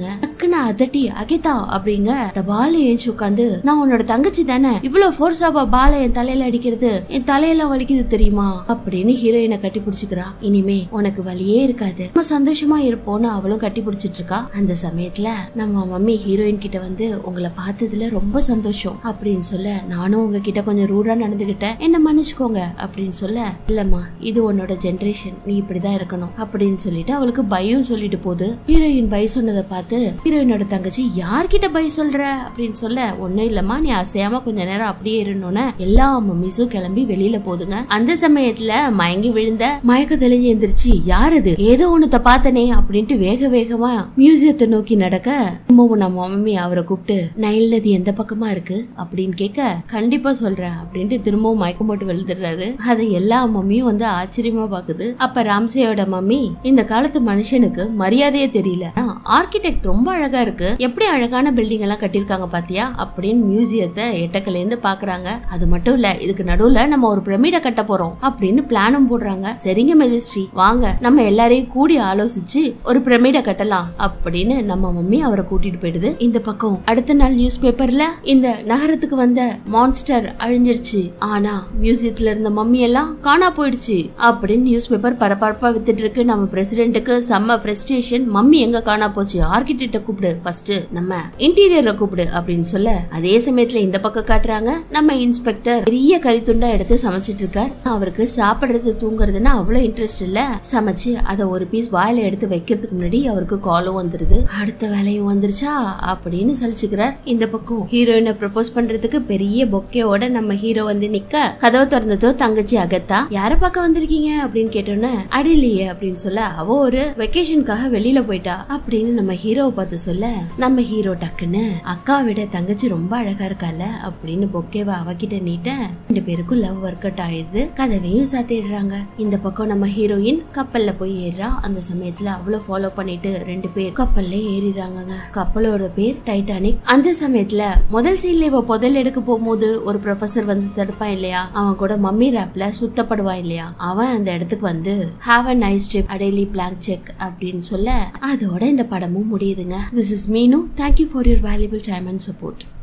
டக்குன்னு அதட்டி அகிதா அப்படிங்க பால ஏஞ்சி உட்காந்து நான் உன்னோட தங்கச்சி தானே இவ்வளவு ஃபோர்ஸாவா பால என் தலையில அடிக்கிறது என் தலையெல்லாம் வலிக்குது தெரியுமா அப்படின்னு ஹீரோயினை கட்டி பிடிச்சுக்கிறா இனிமே உனக்கு வலியே இருக்காது நம்ம சந்தோஷமா இருப்போம்னு அவளும் கட்டி பிடிச்சிட்டு இருக்கா அந்த சமயத்துல நம்ம மம்மி ஹீரோயின் கிட்ட வந்து உங்களை பார்த்ததுல ரொம்ப சந்தோஷம் அப்படின்னு சொல்ல நானும் உங்ககிட்ட கொஞ்சம் ரூடா நடந்துகிட்டேன் என்ன மன்னிச்சுக்கோங்க அப்படின்னு சொல்ல இல்லம்மா இது உன்னோட ஜெனரேஷன் நீ இப்படிதான் இருக்கணும் அப்படின்னு சொல்லிட்டு அவளுக்கு பயம் சொல்லிட்டு போகுது ஹீரோயின் பை சொன்னதை பார்த்து ஹீரோயினோட தங்கச்சி யார்கிட்ட பை சொல்ற அப்படின்னு சொல்ல ஒண்ணும் இல்லம்மா நீ அசையாம கொஞ்ச நேரம் அப்படியே இருந்தோன்னு எல்லா மம்மிஸும் கிளம்பி வெளியில போதுங்க அந்த சமயத்துல மயங்கி விழுந்த மயக்க தெளிஞ்சு எந்திரிச்சு யார் இது ஏதோ ஒண்ணுத்த பார்த்தனே அப்படின்ட்டு வேக வேகமா மியூசியத்தை நோக்கி நடக்க திரும்பவும் நம்ம மம்மி அவரை கூப்பிட்டு நைல் நதி எந்த பக்கமா இருக்கு அப்படின்னு கேட்க கண்டிப்பா சொல்றேன் அப்படின்ட்டு திரும்பவும் மயக்கம் போட்டு விழுந்துடுறாரு அதை எல்லா மம்மியும் வந்து ஆச்சரியமா பாக்குது அப்ப ராம்சேயோட மம்மி இந்த காலத்து மனுஷனுக்கு மரியாதையே தெரியல ஆர்கிடெக்ட் ரொம்ப அழகா இருக்கு எப்படி அழகான பில்டிங் எல்லாம் கட்டியிருக்காங்க பாத்தியா அப்படின்னு மியூசியத்தை எட்டக்கல இருந்து பாக்குறாங்க அது மட்டும் இல்ல இதுக்கு நடுவுல நம்ம ஒரு பிரமிட கட்ட போறோம் அப்படின்னு பிளானும் போடுறாங்க சரிங்க மெஜஸ்ட்ரி வாங்க நம்ம எல்லாரையும் கூடி ஆலோசிச்சு ஒரு பிரமிட கட்டலாம் அப்படின்னு நம்ம மம்மி அவரை கூட்டிட்டு போயிடுது இந்த பக்கம் அடுத்த நாள் நியூஸ் பேப்பர்ல இந்த நகரத்துக்கு வந்த மான்ஸ்டர் அழிஞ்சிருச்சு ஆனா மியூசியத்துல இருந்த மம்மி எல்லாம் காணா போயிடுச்சு அப்படின்னு நியூஸ் பேப்பர் பரபரப்பா வித்துட்டு இருக்கு நம்ம பிரசிடென்ட்டுக்கு செம்ம ஃப்ரஸ்ட்ரேஷன் மம்மி எங்க காணா போச்சு ஆர்கிடெக்ட கூப்பிடு ஃபர்ஸ்ட் நம்ம இன்டீரியரை கூப்பிடு அப்படின்னு சொல்ல அதே சமயத்துல இந்த பக்கம் காட்டுறாங்க நம்ம இன்ஸ்பெக்டர் பெரிய கறித்துண்டா எடுத்து சமைச்சிட்டு இருக்கார் அவருக்கு சாப்பிடுறது தூங்குறதுன்னா அவ்வளவு இன்ட்ரெஸ்ட் இல்ல சமைச்சு அதை ஒரு பீஸ் வாயில எடுத்து வைக்கிறதுக்கு முன்னாடி அவருக்கு காலும் வந்துருது அடுத்த வேலையும் வந்துருச்சா அப்படின்னு சலிச்சுக்கிறார் இந்த பக்கம் ஹீரோயினை ப்ரப்போஸ் பண்றதுக்கு பெரிய பொக்கேவோட நம்ம ஹீரோ வந்து நிக்க கதவை திறந்ததோ தங்கச்சி அகத்தா யார பார்க்க வந்திருக்கீங்க அப்படின்னு கேட்டோன்னே அடிலையே அப்படின்னு சொல்ல அவ ஒரு வெக்கேஷனுக்காக வெளியில போயிட்டா அப்படின்னு நம்ம ஹீரோவை பார்த்து சொல்ல நம்ம ஹீரோ டக்குன்னு அக்கா விட தங்கச்சி ரொம்ப அழகா இருக்கால அப்படின்னு பொக்கேவை அவகிட்ட நீட்ட ரெண்டு பேருக்கும் லவ் ஒர்க் அவுட் ஆயிடுது கதவையும் சாத்திடுறாங்க இந்த பக்கம் நம்ம ஹீரோயின் கப்பல்ல போய் ஏறுறா அந்த சமயத்துல அவ்வளவு ஃபாலோ பண்ணிட்டு ரெண்டு பேர் கப்பல்ல ஏறிடுறாங்கங்க கப்பலோட பேர் டைட்டானிக் அந்த சமயத்துல முதல் சீன்ல இவ புதல் எடுக்க போகும்போது ஒரு ப்ரொஃபசர் வந்து தடுப்பான் இல்லையா அவன் கூட மம்மி ரேப்ல சுத்தப்படுவான் இல்லையா அவன் அந்த இடத்துக்கு வந்து ஹாவ் அ நைஸ் ட்ரிப் அடேலி பிளாங்க் செக் அப்படின்னு சொல்ல அதோட இந்த படமும் முடியுதுங்க this is Meenu thank you for your valuable time and support